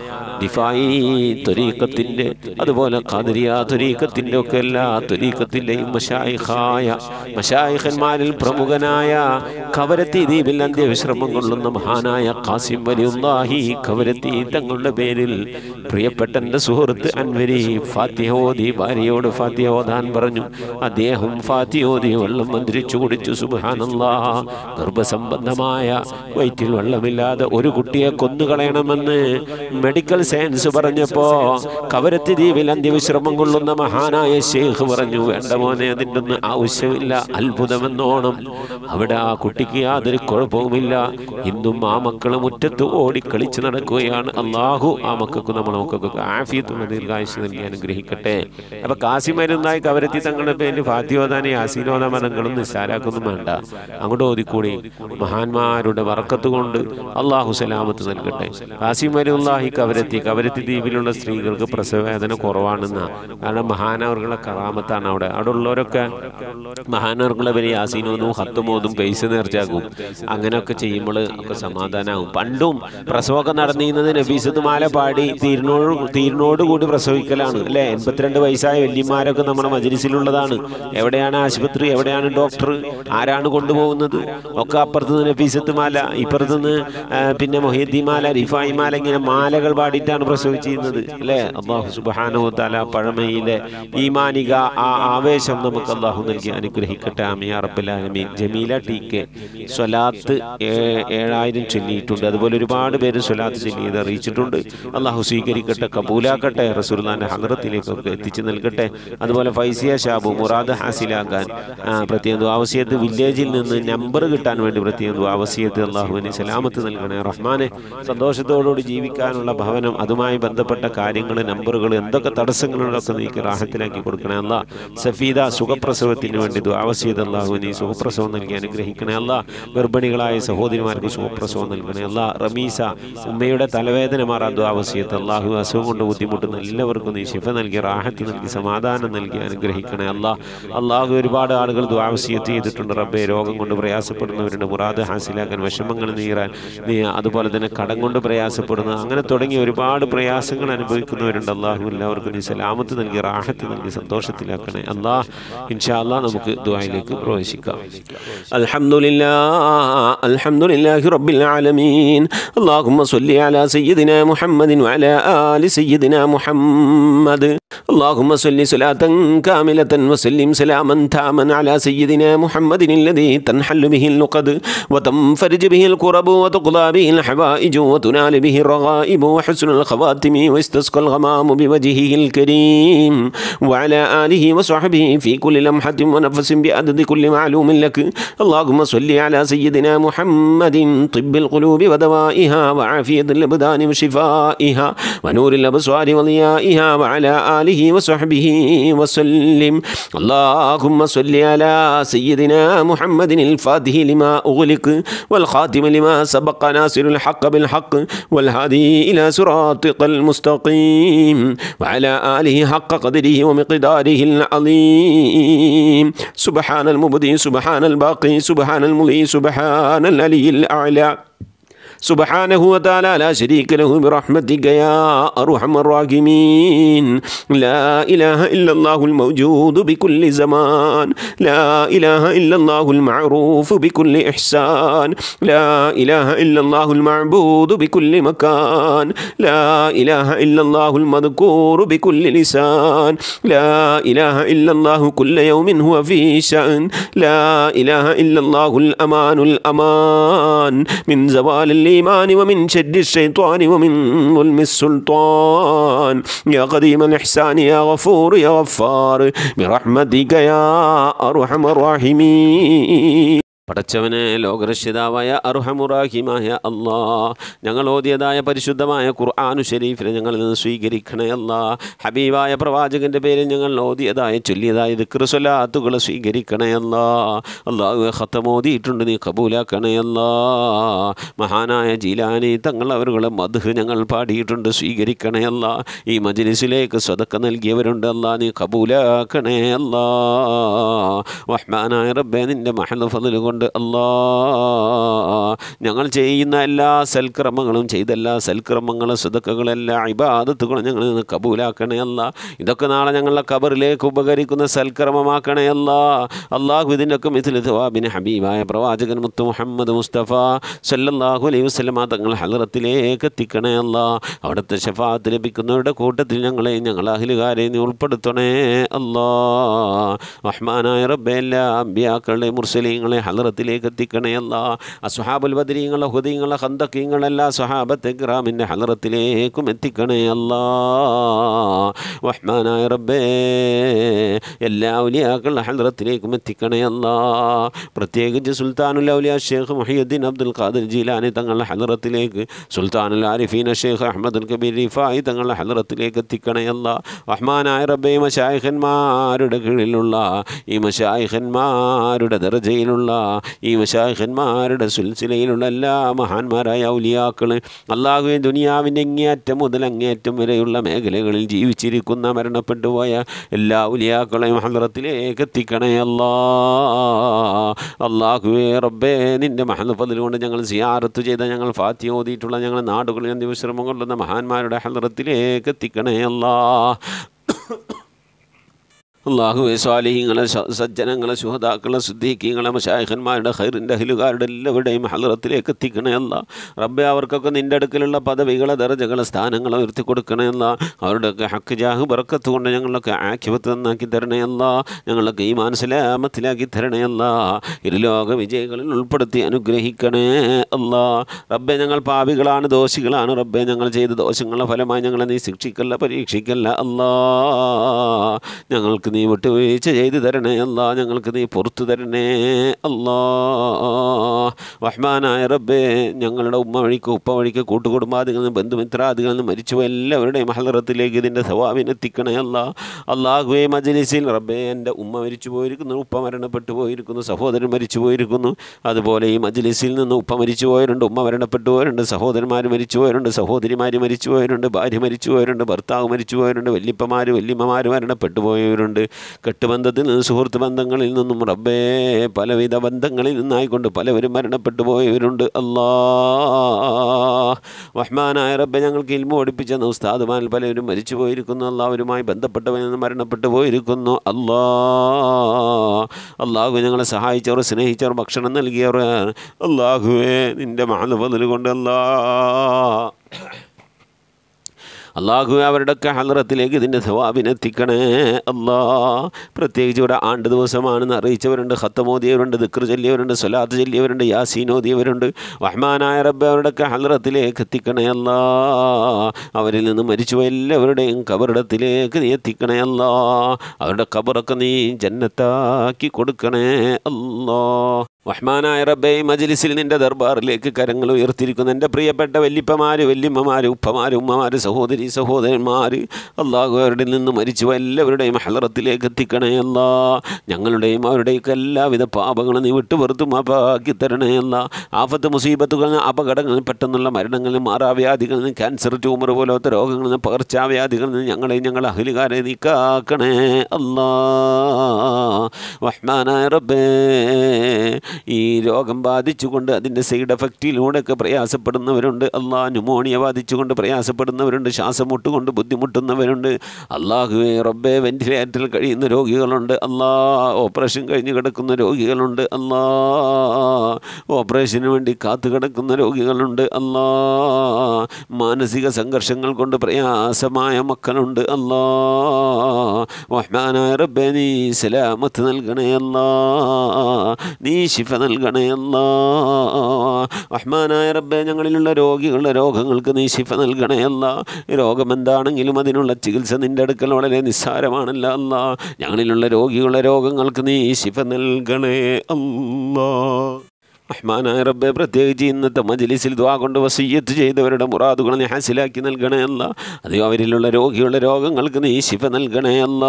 ഡിഫായി ത്വരീക്കത്തിന്റെ അതുപോലെ ഖാദിരിയ ത്വരീക്കത്തിന്റെ ഒക്കെ എല്ലാ ത്വരീക്കത്തിന്റെയും മഷായിഖായ മഷായിഖന്മാരിൽ പ്രമുഖനായ കവരത്തി ദ്വീപിൽ അന്ത്യവിശ്രമം കൊള്ളുന്ന മഹാനായ ഖാസിം വലിയുല്ലാഹി കവരത്തി തങ്ങളുടെ പേരിൽ പ്രിയപ്പെട്ട എൻ്റെ സുഹൃത്ത് അൻവരി ഫാത്തിഹ ഓതി ഭാര്യയോട് ഫാത്തിഹ ഓതാൻ പറഞ്ഞു അദ്ദേഹം ഫാത്തിഹ ഓതി വെള്ളം മന്ത്രിച്ചു കുടിച്ചു സുബാനല്ലാ ഗർഭസംബന്ധമായ വയറ്റിൽ വെള്ളമില്ലാതെ ഒരു കുട്ടിയെ കൊന്നുകളയണമെന്ന് മെഡിക്കൽ സയൻസ് പറഞ്ഞപ്പോ കവരത്തി ദ്വീപിൽ അന്ത്യവിശ്രമം കൊള്ളുന്ന മഹാനായ ഷെയ്ഖ് പറഞ്ഞു വേണ്ട മോനെ അതിൻ്റെ ഒന്നും ആവശ്യമില്ല അത്ഭുതമെന്നോണം അവിടെ ആ കുട്ടിക്ക് യാതൊരു കുഴപ്പവുമില്ല ഇന്നും ആ മക്കൾ മുറ്റത്ത് ഓടിക്കളിച്ച് നടക്കുകയാണ് അള്ളാഹു ആ മക്കൾക്ക് നമ്മളെ മക്കൾക്ക് ആഫിയത്തുള്ള ദീർഘായുസ് നൽകി അനുഗ്രഹിക്കട്ടെ അപ്പൊ കാസിമരുന്നായി കവരത്തി തങ്ങളുടെ പേരിൽ ഫാത്തിയോദാനെ ആസീനോദ മതങ്ങളും നിസ്സാരാക്കൊന്നും വേണ്ട അങ്ങോട്ട് ഓതിക്കൂടി മഹാന്മാരുടെ വറക്കത്ത് കൊണ്ട് അള്ളാഹു സലാമത്ത് നൽകട്ടെ കാസിമരുല്ലാഹി കവരത്തി കവരത്തി ദ്വീപിലുള്ള സ്ത്രീകൾക്ക് പ്രസവവേദന കുറവാണെന്ന കാരണം മഹാനവർകളുടെ കറാമത്താണ് അവിടെ അവിടെ ഉള്ളവരൊക്കെ മഹാനവർക്കുള്ള പേര് യാസീനോതും ഹത്തുമോതും പൈസ നേർച്ചാക്കും അങ്ങനെയൊക്കെ ചെയ്യുമ്പോൾ ഒക്കെ സമാധാനമാകും പണ്ടും പ്രസവമൊക്കെ നടന്നിരുന്നത് നഫീസത്ത് മാല പാടി തീരിനോട് തീരിനോട് കൂടി പ്രസവിക്കലാണ് അല്ലേ എൺപത്തിരണ്ട് വയസ്സായ വല്യമാരൊക്കെ നമ്മുടെ മജലിസിലുള്ളതാണ് എവിടെയാണ് ആശുപത്രി എവിടെയാണ് ഡോക്ടർ ആരാണ് കൊണ്ടുപോകുന്നത് ഒക്കെ അപ്പുറത്ത് നിന്ന് നഫീസത്ത് മാല ഇപ്പുറത്ത് നിന്ന് ആ, പിന്നെ മൊഹീദ്ദി മാല റിഫായി മാല ഇങ്ങനെ മാലകൾ പാടിയിട്ടാണ് പ്രസവിച്ചിരുന്നത് അല്ലേ അള്ളാഹു സുബാനു താല പഴമയിലെ ഈമാനിക ആ ആവേശം നമുക്ക് അള്ളാഹു നൽകി അനുഗ്രഹിക്കട്ടെ ആമിയ റബ്ബുലാലമീൻ ജമീല ടി കെ സ്വലാത്ത് ഏ- ഏഴായിരം ചൊല്ലിയിട്ടുണ്ട് അതുപോലെ ഒരുപാട് പേര് സ്വലാത്ത് ചൊല്ലിയത് അറിയിച്ചിട്ടുണ്ട് അള്ളാഹു സ്വീകരിക്കട്ടെ കബൂലാക്കട്ടെ റസൂർലാന്റെ ഹദ്രത്തിലേക്കൊക്കെ എത്തിച്ചു നൽകട്ടെ അതുപോലെ ഫൈസിയ ഷാബു മുറാദ് ഹാസിലാക്കാൻ ആ, പ്രത്യേകം ദ്വാവസ്യത്ത് വില്ലേജിൽ നിന്ന് നമ്പർ കിട്ടാൻ വേണ്ടി പ്രത്യേകം ദ്വാവസ്യത്ത് അള്ളാഹുവിന് സലാമത്ത് നൽകണേ റഹ്മാനെ സന്തോഷത്തോടുകൂടി ജീവിക്കാനുള്ള ഭവനം അതുമായി ബന്ധപ്പെട്ട കാര്യങ്ങൾ നമ്പറുകൾ എന്തൊക്കെ തടസ്സങ്ങളുള്ളതൊക്കെ നീക്കി റാഹത്തിലാക്കി കൊടുക്കണേ അല്ല സഫീദ സുഖപ്രസവത്തിന് വേണ്ടി ദ്വാവസ്യത്ത് അള്ളാഹുവിന് ഈ സുഖപ്രസവം നൽകി അനുഗ്രഹിക്കണേ അല്ല ഗർഭിണികളായ സഹോദരിമാർക്ക് സുഖപ്രസവം നൽകണേ അല്ല റമീസ ഉമ്മയുടെ തലവേദന മാറാൻ ദ്വാവസ്യത്ത് അള്ളാഹു അസുഖം കൊണ്ട് ബുദ്ധിമുട്ടുന്ന എല്ലാവർക്കും നീ ശിഫ നൽകി റാഹത്ത് നൽകി സമാധാനം നൽകി അനുഗ്രഹിക്കണേ അല്ല അള്ളാഹു ഒരുപാട് ആളുകൾ ദ്വാവസ്യത്ത് ചെയ്തിട്ടുണ്ട് റബ്ബെ രോഗം കൊണ്ട് പ്രയാസപ്പെടുന്നവരുണ്ട് മുറാദ് ഹാസിലാക്കാൻ വിഷമങ്ങൾ നീറാൻ നീ അതുപോലെ തന്നെ കടം കൊണ്ട് പ്രയാസപ്പെടുന്ന അങ്ങനെ തുടങ്ങി ഒരുപാട് പ്രയാസങ്ങൾ അനുഭവിക്കുന്നവരുണ്ട് അള്ളാഹു എല്ലാവർക്കും നീ സലാമത്ത് നൽകി റാഹത്ത് നൽകി സന്തോഷത്തിലാക്കണേ അള്ളാഹ് ഇൻഷാ അള്ളാഹ് നമുക്ക് ദ്വായിലേക്ക് പ്രവേശിക്കാം അൽഹംദുലില്ലാ അൽഹംദുലില്ലാഹി റബ്ബിൽ ആലമീൻ اللهم صل على سيدنا محمد وعلى آل سيدنا محمد اللهم صل صلاة كاملة وسلم سلاما تاما على سيدنا محمد الذي تنحل به اللقد وتنفرج به الكرب وتقضى به الحوائج وتنال به الرغائب وحسن الخواتم ويستسقى الغمام بوجهه الكريم وعلى آله وصحبه في كل لمحة ونفس بعدد كل معلوم لك اللهم صل على سيدنا محمد طب القلوب ودوائها وعافية الأبدان وشفائها ونور الأبصار وضيائها وعلى آله وصحبه وسلم اللهم صل على سيدنا محمد الفاتح لما أغلق والخاتم لما سبق ناصر الحق بالحق والهادي إلى صراطك المستقيم وعلى آله حق قدره ومقداره العظيم سبحان المبدي سبحان الباقي سبحان المضي سبحان العلي الأعلى سبحانه وتعالى لا شريك له برحمتك يا أرحم الراحمين لا إله إلا الله الموجود بكل زمان لا إله إلا الله المعروف بكل إحسان لا إله إلا الله المعبود بكل مكان لا إله إلا الله المذكور بكل لسان لا إله إلا الله كل يوم هو في شأن لا إله إلا الله الأمان الأمان من زوال الإيمان ومن شد الشيطان ومن ظلم السلطان يا قديم الإحسان يا غفور يا غفار برحمتك يا أرحم الراحمين പടച്ചവനെ ലോകരക്ഷിതാവായ അർഹമുറാഹിമായ അല്ലാ ഞങ്ങൾ ഓതിയതായ പരിശുദ്ധമായ ഖുർആാനു ഷരീഫിനെ ഞങ്ങളിൽ നിന്ന് സ്വീകരിക്കണേ അല്ലാ ഹബീബായ പ്രവാചകൻ്റെ പേരിൽ ഞങ്ങൾ ഓതിയതായ ചൊല്ലിയതായ ദിക്റുസലാത്തുകളെ സ്വീകരിക്കണേ അല്ലാ അള്ളാഹു ഖത്തമോദിയിട്ടുണ്ട് നീ കബൂലാക്കണേ അല്ലാ മഹാനായ ജീലാനി തങ്ങൾ അവരുടെ മധു ഞങ്ങൾ പാടിയിട്ടുണ്ട് സ്വീകരിക്കണേ അല്ലാ ഈ മജ്ലിസിലേക്ക് സ്വതക്ക നൽകിയവരുണ്ട് അല്ലാ നീ കബൂലാക്കണേ അല്ലാ റഹ്മാനായ റബ്ബെ നിൻ്റെ മഹൽ ഫضل കൊണ്ട് അല്ലാ ഞങ്ങൾ ചെയ്യുന്ന എല്ലാ സൽക്രമങ്ങളും ചെയ്ത എല്ലാ സൽക്രമങ്ങളും സുതക്കകളെല്ലാം ഇബാദത്തുകളും ഞങ്ങൾ നിന്ന് കബൂലാക്കണേ അല്ല ഇതൊക്കെ നാളെ ഞങ്ങളുടെ കബറിലേക്ക് ഉപകരിക്കുന്ന സൽക്രമമാക്കണേ അല്ല അള്ളാഹു ഇതിൻ്റെയൊക്കെ മിഥിൽ ഥവാബിന് ഹബീബായ പ്രവാചകൻ മുത്തു മുഹമ്മദ് മുസ്തഫ സല്ലല്ലാഹു അലൈഹി വസ്ലമ തങ്ങൾ ഹലറത്തിലേക്ക് എത്തിക്കണേ അല്ല അവിടുത്തെ ഷഫാത്ത് ലഭിക്കുന്നവരുടെ കൂട്ടത്തിൽ ഞങ്ങളെ ഞങ്ങൾ അഹിലുകാരെ നീ ഉൾപ്പെടുത്തണേ അല്ലാ റഹ്മാനായ റബ്ബെ എല്ലാ അമ്പിയാക്കളുടെ മുർസലീങ്ങളെ ഹലറത്തിലേക്ക് എത്തിക്കണേ അല്ല അസുഹാബുൽ ബദരീങ്ങളെ ഹുദീങ്ങളെ ഹന്തക്കീങ്ങളെല്ലാ സുഹാബത്തെ ഗ്രാമിൻ്റെ ഹലറത്തിലേക്കും എത്തിക്കണേ അല്ല റഹ്മാനായ റബ്ബേ എല്ലാ ഔലിയാക്കളുടെ ഹലറത്തിലേക്കും എത്തിക്കണേ അല്ല പ്രത്യേകിച്ച് സുൽത്താനുൽ ഔലിയ ഷേഖ് മുഹിയുദ്ദീൻ അബ്ദുൽ ഖാദിർ ജീലാനി തങ്ങളുടെ ഹലറത്തിലേക്ക് സുൽത്താനുൽ ആരിഫീൻ ഷേഖ് അഹമ്മദുൽ കബീർ റിഫായി തങ്ങളുടെ ഹലറത്തിലേക്ക് എത്തിക്കണേ അല്ല റഹ്മാനായ റബ്ബേ മഷായിഖന്മാരുടെ കീഴിലുള്ള ഈ മഷായിഖന്മാരുടെ ദർജയിലുള്ള ഈ മഷായിഖന്മാരുടെ സുൽസിലയിലുള്ള എല്ലാ മഹാന്മാരായ ഔലിയാക്കൾ അള്ളാഹുവെ ദുനിയാവിൻ്റെ അങ്ങേയറ്റം മുതൽ അങ്ങേയറ്റം വരെയുള്ള മേഖലകളിൽ ജീവിച്ചിരിക്കുന്ന മരണപ്പെട്ടു പോയ എല്ലാ ഔലിയാക്കളെയും ഹലറത്തിലേക്ക് എത്തിക്കണേ അല്ലാ അള്ളാഹുവേ റബ്ബേ നിൻ്റെ മഹൽഫതിൽ കൊണ്ട് ഞങ്ങൾ സിയാറത്ത് ചെയ്ത ഞങ്ങൾ ഫാത്തി ഓതിയിട്ടുള്ള ഞങ്ങൾ നാടുകളിൽ ദിവശ്രമം കൊള്ളുന്ന മഹാന്മാരുടെ ഹലറത്തിലേക്ക് എത്തിക്കണേ അല്ലാ അള്ളാഹുവെ സ്വാലിഹിങ്ങളെ സജ്ജനങ്ങളെ ശുഹതാക്കളെ ശുദ്ധീക്കിങ്ങളെ മഷായഖന്മാരുടെ ഹൈറിൻ്റെ അഹിലുകാരുടെ എല്ലാവരുടെയും ഹലറത്തിലേക്ക് എത്തിക്കണേ അല്ല റബ്ബെ അവർക്കൊക്കെ നിൻ്റെ അടുക്കലുള്ള പദവികളെ ദർജകളെ സ്ഥാനങ്ങളെ ഉയർത്തി കൊടുക്കണേ അല്ല അവരുടെയൊക്കെ ഹക്ക് ജാഹ് ബറക്കത്ത് കൊണ്ട് ഞങ്ങളൊക്കെ ആഖ്യവത്ത് നന്നാക്കി തരണേ അല്ല ഞങ്ങളൊക്കെ ഈ മാനസലാമത്തിലാക്കി തരണേ അല്ല ഇരുലോക വിജയികളിൽ ഉൾപ്പെടുത്തി അനുഗ്രഹിക്കണേ അല്ല റബ്ബെ ഞങ്ങൾ പാപികളാണ് ദോഷികളാണ് റബ്ബെ ഞങ്ങൾ ചെയ്ത ദോഷങ്ങളുടെ ഫലമായി ഞങ്ങളെ നീ ശിക്ഷിക്കല്ല പരീക്ഷിക്കല്ല അല്ലാ ഞങ്ങൾക്ക് നീ വിട്ടുവീഴ്ച ചെയ്തു തരണേ അല്ലാ ഞങ്ങൾക്ക് നീ പുറത്തു തരണേ അല്ലാ റഹ്മാനായ റബ്ബേ ഞങ്ങളുടെ ഉമ്മ വഴിക്ക് ഉപ്പ വഴിക്ക് കൂട്ടുകുടുംബാദികളിൽ നിന്ന് ബന്ധുമിത്രാദികളിൽ നിന്ന് മരിച്ചു എല്ലാവരുടെയും മഹലറത്തിലേക്ക് ഇതിൻ്റെ സവാബിനെത്തിക്കണേ അല്ല അള്ളാഹുവെ മജലിസിൽ റബ്ബേ എൻ്റെ ഉമ്മ മരിച്ചു പോയിരിക്കുന്നു ഉപ്പ മരണപ്പെട്ടു പോയിരിക്കുന്നു സഹോദരൻ മരിച്ചു പോയിരിക്കുന്നു അതുപോലെ ഈ മജലിസിൽ നിന്ന് ഉപ്പ മരിച്ചു പോയവരുണ്ട് ഉമ്മ മരണപ്പെട്ടു പോയവരുണ്ട് സഹോദരന്മാർ മരിച്ചു പോയവരുണ്ട് സഹോദരിമാർ മരിച്ചു പോയവരുണ്ട് ഭാര്യ മരിച്ചു പോയവരുണ്ട് ഭർത്താവ് മരിച്ചു പോയവരുണ്ട് വല്യപ്പമാർ വല്യമ്മമാർ മരണപ്പെട്ടു പോയവരുണ്ട് കെട്ടുബന്ധത്തിൽ നിന്ന് സുഹൃത്ത് ബന്ധങ്ങളിൽ നിന്നും റബ്ബേ പലവിധ ബന്ധങ്ങളിൽ നിന്നായിക്കൊണ്ട് പലവരും മരണപ്പെട്ടു പോയവരുണ്ട് അല്ലാ റഹ്മാനായ റബ്ബെ ഞങ്ങൾക്ക് ഇൽമ പഠിപ്പിച്ച ഉസ്താദുമാരിൽ പലവരും മരിച്ചു പോയിരിക്കുന്നു അള്ളാഹുരുമായി ബന്ധപ്പെട്ടവരിൽ നിന്ന് മരണപ്പെട്ടു പോയിരിക്കുന്നു അല്ലാ അള്ളാഹു ഞങ്ങളെ സഹായിച്ചവർ സ്നേഹിച്ചവർ ഭക്ഷണം നൽകിയവർ അള്ളാഹുവേ നിൻ്റെ മാലപതിൽ കൊണ്ട് അല്ലാ അള്ളാഹു അവരുടെയൊക്കെ ഹലറത്തിലേക്ക് ഇതിൻ്റെ സവാബിനെത്തിക്കണേ അല്ലാ പ്രത്യേകിച്ച് ഇവിടെ ആണ്ട് ദിവസമാണെന്ന് അറിയിച്ചവരുണ്ട് ഹത്തമോദിയവരുണ്ട് ദിക്ർ ചൊല്ലിയവരുണ്ട് സ്വലാത്ത് ചൊല്ലിയവരുണ്ട് യാസീനോദിയവരുണ്ട് റഹ്മാനായ റബ്ബ് അവരുടെയൊക്കെ ഹലറത്തിലേക്ക് എത്തിക്കണേ അല്ലാ അവരിൽ നിന്ന് മരിച്ചുപോയ എല്ലാവരുടെയും കബറിടത്തിലേക്ക് നീ എത്തിക്കണേ അല്ലാ അവരുടെ കബറൊക്കെ നീ ജന്നത്താക്കി കൊടുക്കണേ അല്ലാ റഹ്മാനായ റബ്ബേ ഈ മജ്ലിസിൽ നിന്റെ ദർബാറിലേക്ക് കരങ്ങൾ ഉയർത്തിയിരിക്കുന്ന എൻ്റെ പ്രിയപ്പെട്ട വല്യപ്പമാര് വല്യമ്മമാര് ഉപ്പമാര് ഉമ്മമാര് സഹോദരി സഹോദരന്മാർ അള്ളാഹു അവരുടെ നിന്ന് മരിച്ചു എല്ലാവരുടെയും ഹലറത്തിലേക്ക് എത്തിക്കണേ അല്ലാ ഞങ്ങളുടെയും അവരുടെയൊക്കെ എല്ലാവിധ പാപങ്ങളും നീ വിട്ടുപുറത്തും മാപ്പാക്കി തരണേ അല്ല ആഫത്ത് മുസീബത്തുകൾ അപകടങ്ങൾ പെട്ടെന്നുള്ള മരണങ്ങളിൽ മാറാവ്യാധികളിൽ നിന്ന് ക്യാൻസർ ട്യൂമർ പോലത്തെ രോഗങ്ങളിൽ നിന്ന് പകർച്ചാവ്യാധികളിൽ നിന്ന് ഞങ്ങളെയും ഞങ്ങളെ അഹലുകാരെ നീ കാക്കണേ അല്ലാ റഹ്മാനായ റബ്ബേ ഈ രോഗം ബാധിച്ചുകൊണ്ട് അതിൻ്റെ സൈഡ് എഫക്റ്റിലൂടെയൊക്കെ പ്രയാസപ്പെടുന്നവരുണ്ട് അള്ളാ ന്യൂമോണിയ ബാധിച്ചുകൊണ്ട് പ്രയാസപ്പെടുന്നവരുണ്ട് ശ്വാസം മുട്ടുകൊണ്ട് ബുദ്ധിമുട്ടുന്നവരുണ്ട് അള്ളാഹുവേ റബ്ബേ വെന്റിലേറ്ററിൽ കഴിയുന്ന രോഗികളുണ്ട് അള്ളാ ഓപ്പറേഷൻ കഴിഞ്ഞ് കിടക്കുന്ന രോഗികളുണ്ട് അള്ളാ ഓപ്പറേഷന് വേണ്ടി കാത്തു കിടക്കുന്ന രോഗികളുണ്ട് അള്ളാ മാനസിക സംഘർഷങ്ങൾ കൊണ്ട് പ്രയാസമായ മക്കളുണ്ട് അള്ളാ റഹ്മാനായ റബ്ബേ നീ സലാമത്ത് നൽകണേ അല്ലാ നീ ശിഫ നൽകണേ അല്ലാ റഹ്മാനായ റബ്ബേ ഞങ്ങളിലുള്ള രോഗികളുടെ രോഗങ്ങൾക്ക് നീ ശിഫ നൽകണേ അല്ല രോഗം എന്താണെങ്കിലും അതിനുള്ള ചികിത്സ നിൻ്റെ അടുക്കൽ വളരെ നിസ്സാരമാണല്ലോ അല്ല ഞങ്ങളിലുള്ള രോഗികളുടെ രോഗങ്ങൾക്ക് നീ ശിഫ നൽകണേ അല്ലാ റഹ്മാനായ റബ്ബെ പ്രത്യേകിച്ച് ഇന്നത്തെ മജ്ലിസിൽ ദ്വാ കൊണ്ട് വസീയത്ത് ചെയ്തവരുടെ മുറാദുകൾ നീ ഹാസിലാക്കി നൽകണേ അല്ല അതേ അവരിലുള്ള രോഗികളുടെ രോഗങ്ങൾക്ക് നീ ശിഫ നൽകണേ അല്ല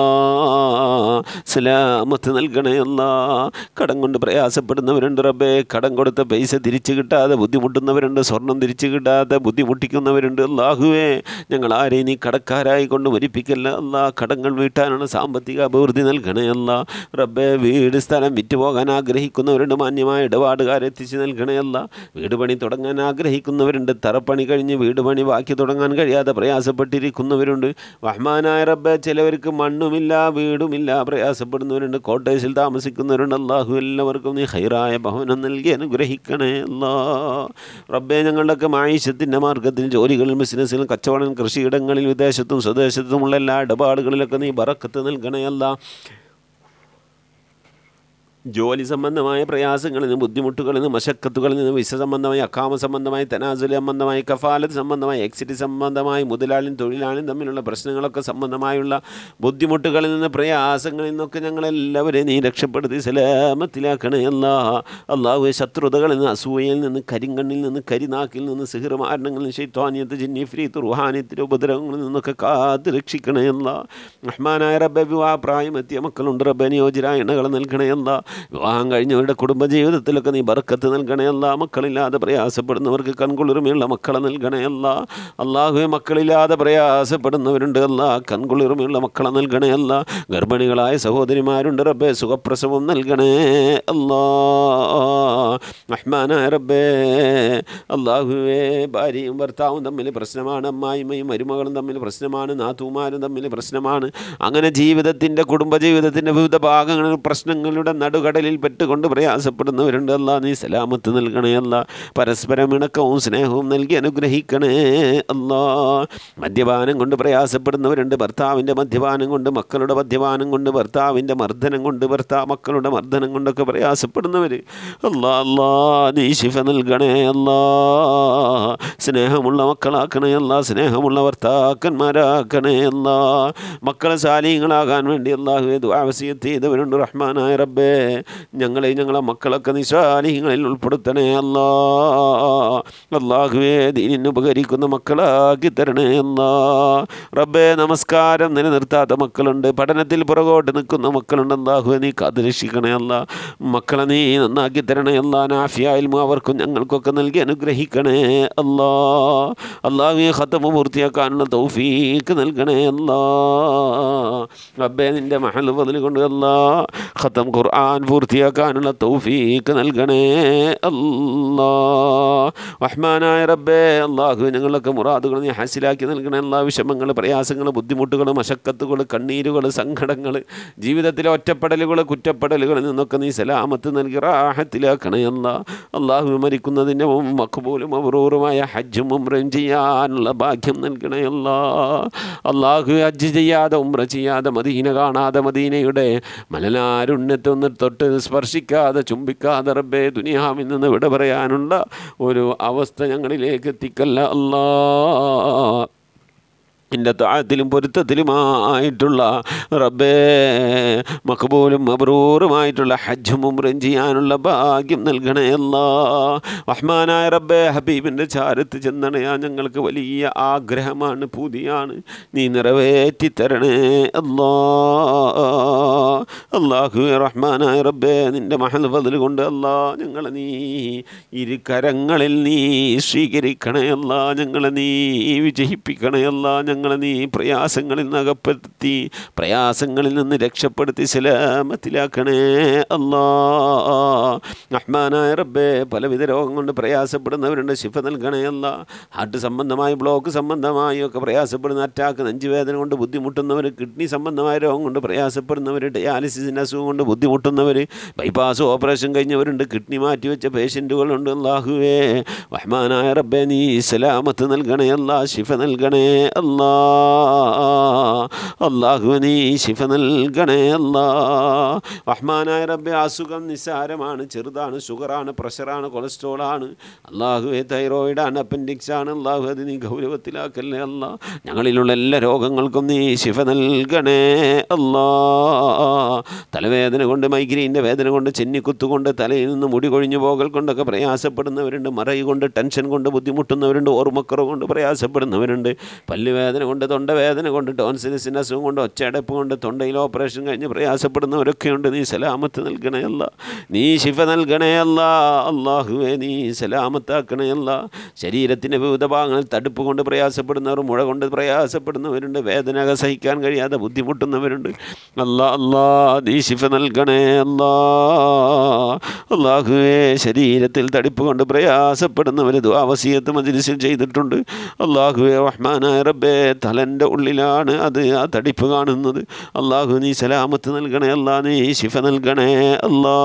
സലാമത്ത് നൽകണേ അല്ല കടം കൊണ്ട് പ്രയാസപ്പെടുന്നവരുണ്ട് റബ്ബെ കടം കൊടുത്ത പൈസ തിരിച്ചു കിട്ടാതെ ബുദ്ധിമുട്ടുന്നവരുണ്ട് സ്വർണം തിരിച്ചു കിട്ടാതെ ബുദ്ധിമുട്ടിക്കുന്നവരുണ്ട് അല്ലാഹുവേ ഞങ്ങൾ ആരെയും നീ കടക്കാരായി കൊണ്ട് മരിപ്പിക്കല്ല അല്ല കടങ്ങൾ വീട്ടാനുള്ള സാമ്പത്തിക അഭിവൃദ്ധി നൽകണേ അല്ല റബ്ബെ വീട് സ്ഥലം വിറ്റുപോകാൻ ആഗ്രഹിക്കുന്നവരുണ്ട് മാന്യമായ ഇടപാടുകാരെ എത്തിച്ചു നൽകണേ അല്ല വീട് പണി തുടങ്ങാൻ ആഗ്രഹിക്കുന്നവരുണ്ട് തറപ്പണി കഴിഞ്ഞ് വീട് പണി ബാക്കി തുടങ്ങാൻ കഴിയാതെ പ്രയാസപ്പെട്ടിരിക്കുന്നവരുണ്ട് റഹ്മാനായ റബ്ബെ ചിലവർക്ക് മണ്ണുമില്ല വീടുമില്ല പ്രയാസപ്പെടുന്നവരുണ്ട് കോട്ടേഴ്സിൽ താമസിക്കുന്നവരുണ്ട് അള്ളാഹു എല്ലാവർക്കും നീ ഹൈറായ ഭവനം നൽകി അനുഗ്രഹിക്കണേ അല്ലാ റബ്ബെ ഞങ്ങളുടെയൊക്കെ മായിഷത്തിൻ്റെ മാർഗത്തിൽ ജോലികളിൽ ബിസിനസ്സിലും കച്ചവടം കൃഷിയിടങ്ങളിൽ വിദേശത്തും സ്വദേശത്തുമുള്ള എല്ലാ ഇടപാടുകളിലൊക്കെ നീ ബറക്കത്ത് നൽകണേ അല്ല ജോലി സംബന്ധമായ പ്രയാസങ്ങളിൽ നിന്ന് ബുദ്ധിമുട്ടുകളിൽ നിന്ന് മശക്കത്തുകളിൽ നിന്ന് വിസ സംബന്ധമായി അക്കാമ സംബന്ധമായി തനാസുല സംബന്ധമായി കഫാലത്ത് സംബന്ധമായി എക്സിറ്റ് സംബന്ധമായി മുതലാളിയും തൊഴിലാളിയും തമ്മിലുള്ള പ്രശ്നങ്ങളൊക്കെ സംബന്ധമായുള്ള ബുദ്ധിമുട്ടുകളിൽ നിന്ന് പ്രയാസങ്ങളിൽ നിന്നൊക്കെ ഞങ്ങളെല്ലാവരെയും നീ രക്ഷപ്പെടുത്തി സലാമത്തിലാക്കണേ അല്ലാ അള്ളാഹു ശത്രുതകളിൽ നിന്ന് അസൂയയിൽ നിന്ന് കരിങ്കണ്ണിൽ നിന്ന് കരിനാക്കിൽ നിന്ന് സിഹിർമാരണങ്ങളിൽ നിന്ന് ഷെയ്ത്വാനിയത്ത് ജിന്നിഫ്രീത്ത് റുഹാനിയത്തിൻ്റെ ഉപദ്രവങ്ങളിൽ നിന്നൊക്കെ കാത്ത് രക്ഷിക്കണേ അല്ല റഹ്മാനായ റബ്ബെ വിവാഹ പ്രായമെത്തിയ മക്കളുണ്ട് റബ്ബെ നിയോജന ഇണകൾ നൽകണേ അല്ല വിവാഹം കഴിഞ്ഞവരുടെ കുടുംബജീവിതത്തിലൊക്കെ നീ ബർക്കത്ത് നൽകണേ അല്ല മക്കളില്ലാതെ പ്രയാസപ്പെടുന്നവർക്ക് കൺകുളിർമയുള്ള മക്കളെ നൽകണേ അല്ല അള്ളാഹുവെ മക്കളില്ലാതെ പ്രയാസപ്പെടുന്നവരുണ്ട് അല്ല കൺകുളിർമയുള്ള മക്കളെ നൽകണേ അല്ല ഗർഭിണികളായ സഹോദരിമാരുണ്ട് റബ്ബെ സുഖപ്രസവം നൽകണേ അല്ലാ റഹ്മാനായ റബ്ബേ അള്ളാഹുവേ ഭാര്യയും ഭർത്താവും തമ്മിൽ പ്രശ്നമാണ് അമ്മായിമ്മയും മരുമകളും തമ്മിൽ പ്രശ്നമാണ് നാത്തൂമാരും തമ്മിൽ പ്രശ്നമാണ് അങ്ങനെ ജീവിതത്തിൻ്റെ കുടുംബജീവിതത്തിൻ്റെ വിവിധ ഭാഗങ്ങളിൽ പ്രശ്നങ്ങളുടെ നടുകടലിൽ പെട്ടുകൊണ്ട് പ്രയാസപ്പെടുന്നവരുണ്ട് അല്ല നീ സലാമത്ത് നൽകണേ അല്ല പരസ്പരം ഇണക്കവും സ്നേഹവും നൽകി അനുഗ്രഹിക്കണേ അല്ലാ മദ്യപാനം കൊണ്ട് പ്രയാസപ്പെടുന്നവരുണ്ട് ഭർത്താവിൻ്റെ മദ്യപാനം കൊണ്ട് മക്കളുടെ മദ്യപാനം കൊണ്ട് ഭർത്താവിൻ്റെ മർദ്ദനം കൊണ്ട് ഭർത്താവ് മക്കളുടെ മർദ്ദനം കൊണ്ടൊക്കെ പ്രയാസപ്പെടുന്നവർ അല്ലാ അല്ലാ നീ ശിഫ നൽകണേ അല്ലാ സ്നേഹമുള്ള മക്കളാക്കണേ അല്ല സ്നേഹമുള്ള ഭർത്താക്കന്മാരാക്കണേ അല്ല മക്കളെ സാലിങ്ങളാകാൻ വേണ്ടി അള്ളാഹുവെ ദ്വാവസിയത്ത് ചെയ്തവരുണ്ട് റഹ്മാനായ റബ്ബേ ഞങ്ങളെ ഞങ്ങളെ മക്കളൊക്കെ നീ സാലിങ്ങളിൽ ഉൾപ്പെടുത്തണേ അല്ലാ അള്ളാഹുവേ ദീനിന് ഉപകരിക്കുന്ന മക്കളാക്കി തരണേ അല്ലാ റബ്ബേ നമസ്കാരം നിലനിർത്താത്ത മക്കളുണ്ട് പഠനത്തിൽ പുറകോട്ട് നിൽക്കുന്ന മക്കളുണ്ട് അള്ളാഹുവെ നീ കാത്തുരക്ഷിക്കണേ അല്ല മക്കളെ നീ നന്നാക്കി തരണേ അല്ലാ നാഫിയായാലും അവർക്കും ഞങ്ങൾക്കൊക്കെ നൽകി അനുഗ്രഹിക്കണേ അല്ലാ അള്ളാഹുവെ ഖത്തമ പൂർത്തിയാക്കാനുള്ള തൗഫീക്ക് നൽകണേ അല്ലാ റബ്ബേ നിൻ്റെ മഹൽ ബദൽ കൊണ്ട് അല്ലാ ഖത്തം ഖുർആൻ പൂർത്തിയാക്കാനുള്ള തൗഫീക്ക് നൽകണേ അല്ലാ റഹ്മാനായ റബ്ബേ അള്ളാഹു ഞങ്ങളൊക്കെ മുറാദുകൾ നീ ഹാസിലാക്കി നൽകണേ എല്ലാ വിഷമങ്ങൾ പ്രയാസങ്ങൾ ബുദ്ധിമുട്ടുകൾ മശക്കത്തുകൾ കണ്ണീരുകൾ സങ്കടങ്ങൾ ജീവിതത്തിലെ ഒറ്റപ്പെടലുകൾ കുറ്റപ്പെടലുകളിൽ നിന്നൊക്കെ നീ സലാമത്ത് നൽകി റാഹത്തിലാക്കണേ അല്ല അള്ളാഹു മരിക്കുന്നതിൻ്റെ മക്കബൂലും അപൂർവമായ ഹജ്ജും ഉംറയും ചെയ്യാനുള്ള ഭാഗ്യം നൽകണേ അല്ല അള്ളാഹു ഹജ്ജ് ചെയ്യാതെ ഉംറ ചെയ്യാതെ മദീന കാണാതെ മദീനയുടെ മലനാരുണ്യത്തൊന്ന് തൊട്ട് സ്പർശിക്കാതെ ചുംബിക്കാതെ റബ്ബേ ദുനിയാവിൽ നിന്ന് വിട പറയാനുള്ള ഒരു അവസ്ഥ ഞങ്ങളിലേക്ക് എത്തിക്കല്ല അല്ലാ നിൻ്റെ താഴത്തിലും പൊരുത്തത്തിലുമായിട്ടുള്ള റബ്ബേ മക്കബൂലും മബ്രൂറുമായിട്ടുള്ള ഹജ്ജും ഉംറയും ചെയ്യാനുള്ള ഭാഗ്യം നൽകണേ അല്ലാ റഹ്മാനായ റബ്ബേ ഹബീബിൻ്റെ ചാരത്ത് ചെന്നണയാ ഞങ്ങൾക്ക് വലിയ ആഗ്രഹമാണ് പൂതിയാണ് നീ നിറവേറ്റി തരണേ അല്ലാ അള്ളാഹു റഹ്മാനായ റബ്ബേ നിൻ്റെ മഹൽ ഫതിൽ കൊണ്ട് അല്ലാ ഞങ്ങളെ നീ ഇരു കരങ്ങളിൽ നീ സ്വീകരിക്കണേ അല്ലാ ഞങ്ങളെ നീ വിജയിപ്പിക്കണേ അല്ലാ ഞങ്ങളെ നീ പ്രയാസങ്ങളിൽ നിന്ന് അകപ്പെടുത്തി പ്രയാസങ്ങളിൽ നിന്ന് രക്ഷപ്പെടുത്തി സലാമത്തിലാക്കണേ അല്ലാ റഹ്മാനായ റബ്ബേ പലവിധ രോഗം കൊണ്ട് പ്രയാസപ്പെടുന്നവരുണ്ട് ശിഫ നൽകണേ അല്ല ഹാർട്ട് സംബന്ധമായി ബ്ലോക്ക് സംബന്ധമായി ഒക്കെ പ്രയാസപ്പെടുന്ന അറ്റാക്ക് നെഞ്ചുവേദന കൊണ്ട് ബുദ്ധിമുട്ടുന്നവർ കിഡ്നി സംബന്ധമായ രോഗം കൊണ്ട് പ്രയാസപ്പെടുന്നവർ ഡയാലിസിസിൻ്റെ അസുഖം കൊണ്ട് ബുദ്ധിമുട്ടുന്നവർ ബൈപ്പാസ് ഓപ്പറേഷൻ കഴിഞ്ഞവരുണ്ട് കിഡ്നി മാറ്റിവെച്ച പേഷ്യൻറ്റുകളുണ്ട് അല്ലാഹുവേ റഹ്മാനായ റബ്ബേ നീ സലാമത്ത് നൽകണേ അല്ലാ ശിഫ നൽകണേ അല്ലാ അള്ളാഹു നീ ശിഫ നൽകണേ അല്ലാ റഹ്മാനായ റബ്ബെ അസുഖം നിസ്സാരമാണ് ചെറുതാണ് ഷുഗറാണ് പ്രഷറാണ് കൊളസ്ട്രോളാണ് അള്ളാഹുവെ തൈറോയിഡാണ് അപ്പൻഡിക്സ് ആണ് അള്ളാഹു അത് നീ ഗൗരവത്തിലാക്കല്ലേ അല്ല ഞങ്ങളിലുള്ള എല്ലാ രോഗങ്ങൾക്കും നീ ശിഫ നൽകണേ അല്ലാ തലവേദന കൊണ്ട് മൈഗ്രെയിൻ്റെ വേദന കൊണ്ട് ചെന്നിക്കുത്തുകൊണ്ട് തലയിൽ നിന്ന് മുടി കൊഴിഞ്ഞു പോകൽ കൊണ്ടൊക്കെ പ്രയാസപ്പെടുന്നവരുണ്ട് മറയി കൊണ്ട് ടെൻഷൻ കൊണ്ട് ബുദ്ധിമുട്ടുന്നവരുണ്ട് ഓർമ്മക്കുറവ് കൊണ്ട് പ്രയാസപ്പെടുന്നവരുണ്ട് പല്ലുവേദന കൊണ്ട് തൊണ്ടവേദന കൊണ്ട് ടോൺസിലിസിൻ്റെ അസുഖം കൊണ്ട് ഒച്ചയടപ്പ് കൊണ്ട് തൊണ്ടയിൽ ഓപ്പറേഷൻ കഴിഞ്ഞ് പ്രയാസപ്പെടുന്നവരൊക്കെയുണ്ട് നീ സലാമത്ത് നൽകണേ അല്ല നീ ശിഫ നൽകണേ അല്ല അള്ളാഹുവേ നീ സലാമത്താക്കണേ അല്ല ശരീരത്തിൻ്റെ വിവിധ ഭാഗങ്ങളിൽ തടുപ്പ് കൊണ്ട് പ്രയാസപ്പെടുന്നവർ മുഴ കൊണ്ട് പ്രയാസപ്പെടുന്നവരുണ്ട് വേദന സഹിക്കാൻ കഴിയാതെ ബുദ്ധിമുട്ടുന്നവരുണ്ട് അല്ലാ അല്ലാ നീ ശിഫ നൽകണേ അല്ലാ അള്ളാഹുവേ ശരീരത്തിൽ തടിപ്പ് കൊണ്ട് പ്രയാസപ്പെടുന്നവർ ദ്വാവസീയത്ത് മജിലിസിൽ ചെയ്തിട്ടുണ്ട് അള്ളാഹുവേ റഹ്മാനായ റബ്ബേ തലൻ്റെ ഉള്ളിലാണ് അത് ആ തടിപ്പ് കാണുന്നത് അള്ളാഹു നീ സലാമത്ത് നൽകണേ അല്ലാ നീ ശിഫ നൽകണേ അല്ലാ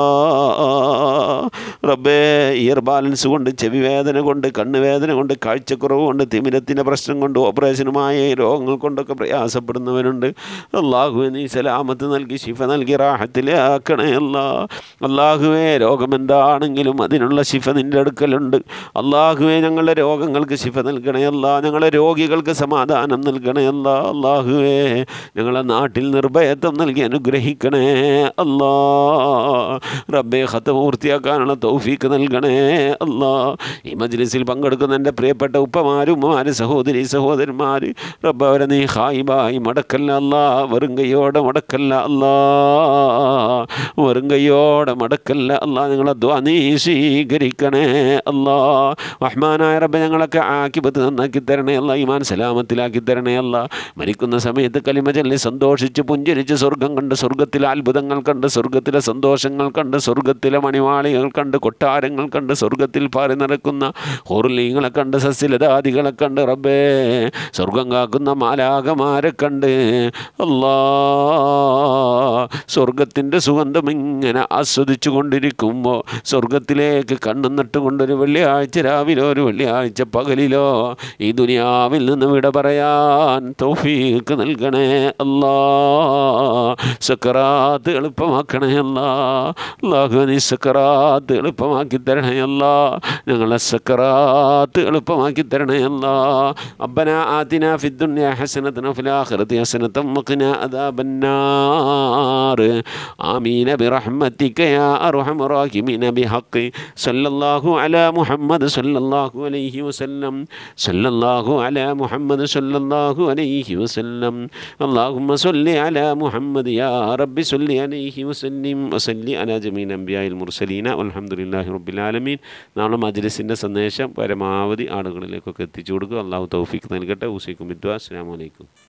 റബ്ബേ ഇയർ ബാലൻസ് കൊണ്ട് ചെവി വേദന കൊണ്ട് കണ്ണുവേദന കൊണ്ട് കാഴ്ചക്കുറവ് കൊണ്ട് തിമിരത്തിൻ്റെ പ്രശ്നം കൊണ്ട് ഓപ്പറേഷനുമായ രോഗങ്ങൾ കൊണ്ടൊക്കെ പ്രയാസപ്പെടുന്നവരുണ്ട് അള്ളാഹുവെ നീ സലാമത്ത് നൽകി ശിഫ നൽകി റാഹത്തിലാക്കണേ അല്ലാ അള്ളാഹുവേ രോഗമെന്താണെങ്കിലും അതിനുള്ള ശിഫ നിൻ്റെ അടുക്കലുണ്ട് അള്ളാഹുവെ ഞങ്ങളുടെ രോഗങ്ങൾക്ക് ശിഫ നൽകണേ അല്ല ഞങ്ങളുടെ രോഗികൾക്ക് സമാധാനം നൽകണേ അല്ല അള്ളാഹുവേ ഞങ്ങളെ നാട്ടിൽ നിർഭയത്വം നൽകി അനുഗ്രഹിക്കണേ അല്ലാ റബ്ബെ ഹത്ത് പൂർത്തിയാക്കാനുള്ള തൗഫീക്ക് നൽകണേ അല്ലാ ഈ മജ്ലിസിൽ പങ്കെടുക്കുന്ന എൻ്റെ പ്രിയപ്പെട്ട ഉപ്പമാരും ഉമ്മമാര് സഹോദരി സഹോദരന്മാർ റബ്ബ് അവരെ നീ ഹായിബായി മടക്കല്ല അല്ലാ വെറും കൈയോടെ മടക്കല്ല അല്ലാ വെറും കൈയോടെ മടക്കല്ല അല്ലാ ഞങ്ങളെ ദ്വാ നീ സ്വീകരിക്കണേ അല്ലാ റഹ്മാനായ റബ്ബെ ഞങ്ങളൊക്കെ ആക്കിപത്ത് നന്നാക്കി തരണേ അല്ല ഈമാൻ സലാമത്തിലാക്കി തരണേ അല്ല മരിക്കുന്ന സമയത്ത് കലിമ ചൊല്ലി സന്തോഷിച്ച് പുഞ്ചിരിച്ച് സ്വർഗം കണ്ട് സ്വർഗത്തിലെ അത്ഭുതങ്ങൾ കണ്ട് സ്വർഗത്തിലെ സന്തോഷങ്ങൾ കണ്ട് സ്വർഗത്തിലെ മണിമാളികൾ കണ്ട് കൊട്ടാരങ്ങൾ കണ്ട് സ്വർഗത്തിൽ പാറി നടക്കുന്ന ഹോർലീങ്ങളെ കണ്ട് സസ്യലതാദികളെ കണ്ട് റബ്ബേ സ്വർഗം കാക്കുന്ന മാലാകമാരെ കണ്ട് അല്ലാ സ്വർഗത്തിൻ്റെ സുഗന്ധം ഇങ്ങനെ ആസ്വദിച്ചു കൊണ്ടിരിക്കുമ്പോൾ സ്വർഗത്തിലേക്ക് കണ്ണും നട്ടുകൊണ്ടൊരു വെള്ളിയാഴ്ച രാവിലെ ഒരു വെള്ളിയാഴ്ച പകലിലോ ഈ ദുനിയാവിൽ നിന്ന് വിട പറയാൻ തൗഫീക്ക് നൽകണേ അല്ലാ സക്കറാത്ത് എളുപ്പമാക്കണേ അല്ലാ അല്ലാഹു നീ സക്കറാത്ത് എളുപ്പമാക്കി തരണേ അല്ലാ ഞങ്ങളെ സക്കറാത്ത് എളുപ്പമാക്കി തരണേ അല്ലാ അബ്ബന ആതിന ഫി الدنيا حسنة وفي الآخرة حسنة وقنا عذاب النار آمين برحمتك يا أرحم الراحمين بحق صلى الله على محمد صلى الله عليه وسلم صلى الله على محمد صلى الله عليه وسلم اللهم صل على محمد يا رب صل عليه وسلم وصل على جميع الأنبياء المرسلين والحمد لله رب العالمين നാളെ മജ്ലിസിൻ്റെ സന്ദേശം പരമാവധി ആളുകളിലേക്കൊക്കെ എത്തിച്ചു കൊടുക്കുക അള്ളാഹു തൗഫീഖ് നൽകട്ടെ ഊസിക്കും വിദ്വാ അസ്സാം വലൈക്കും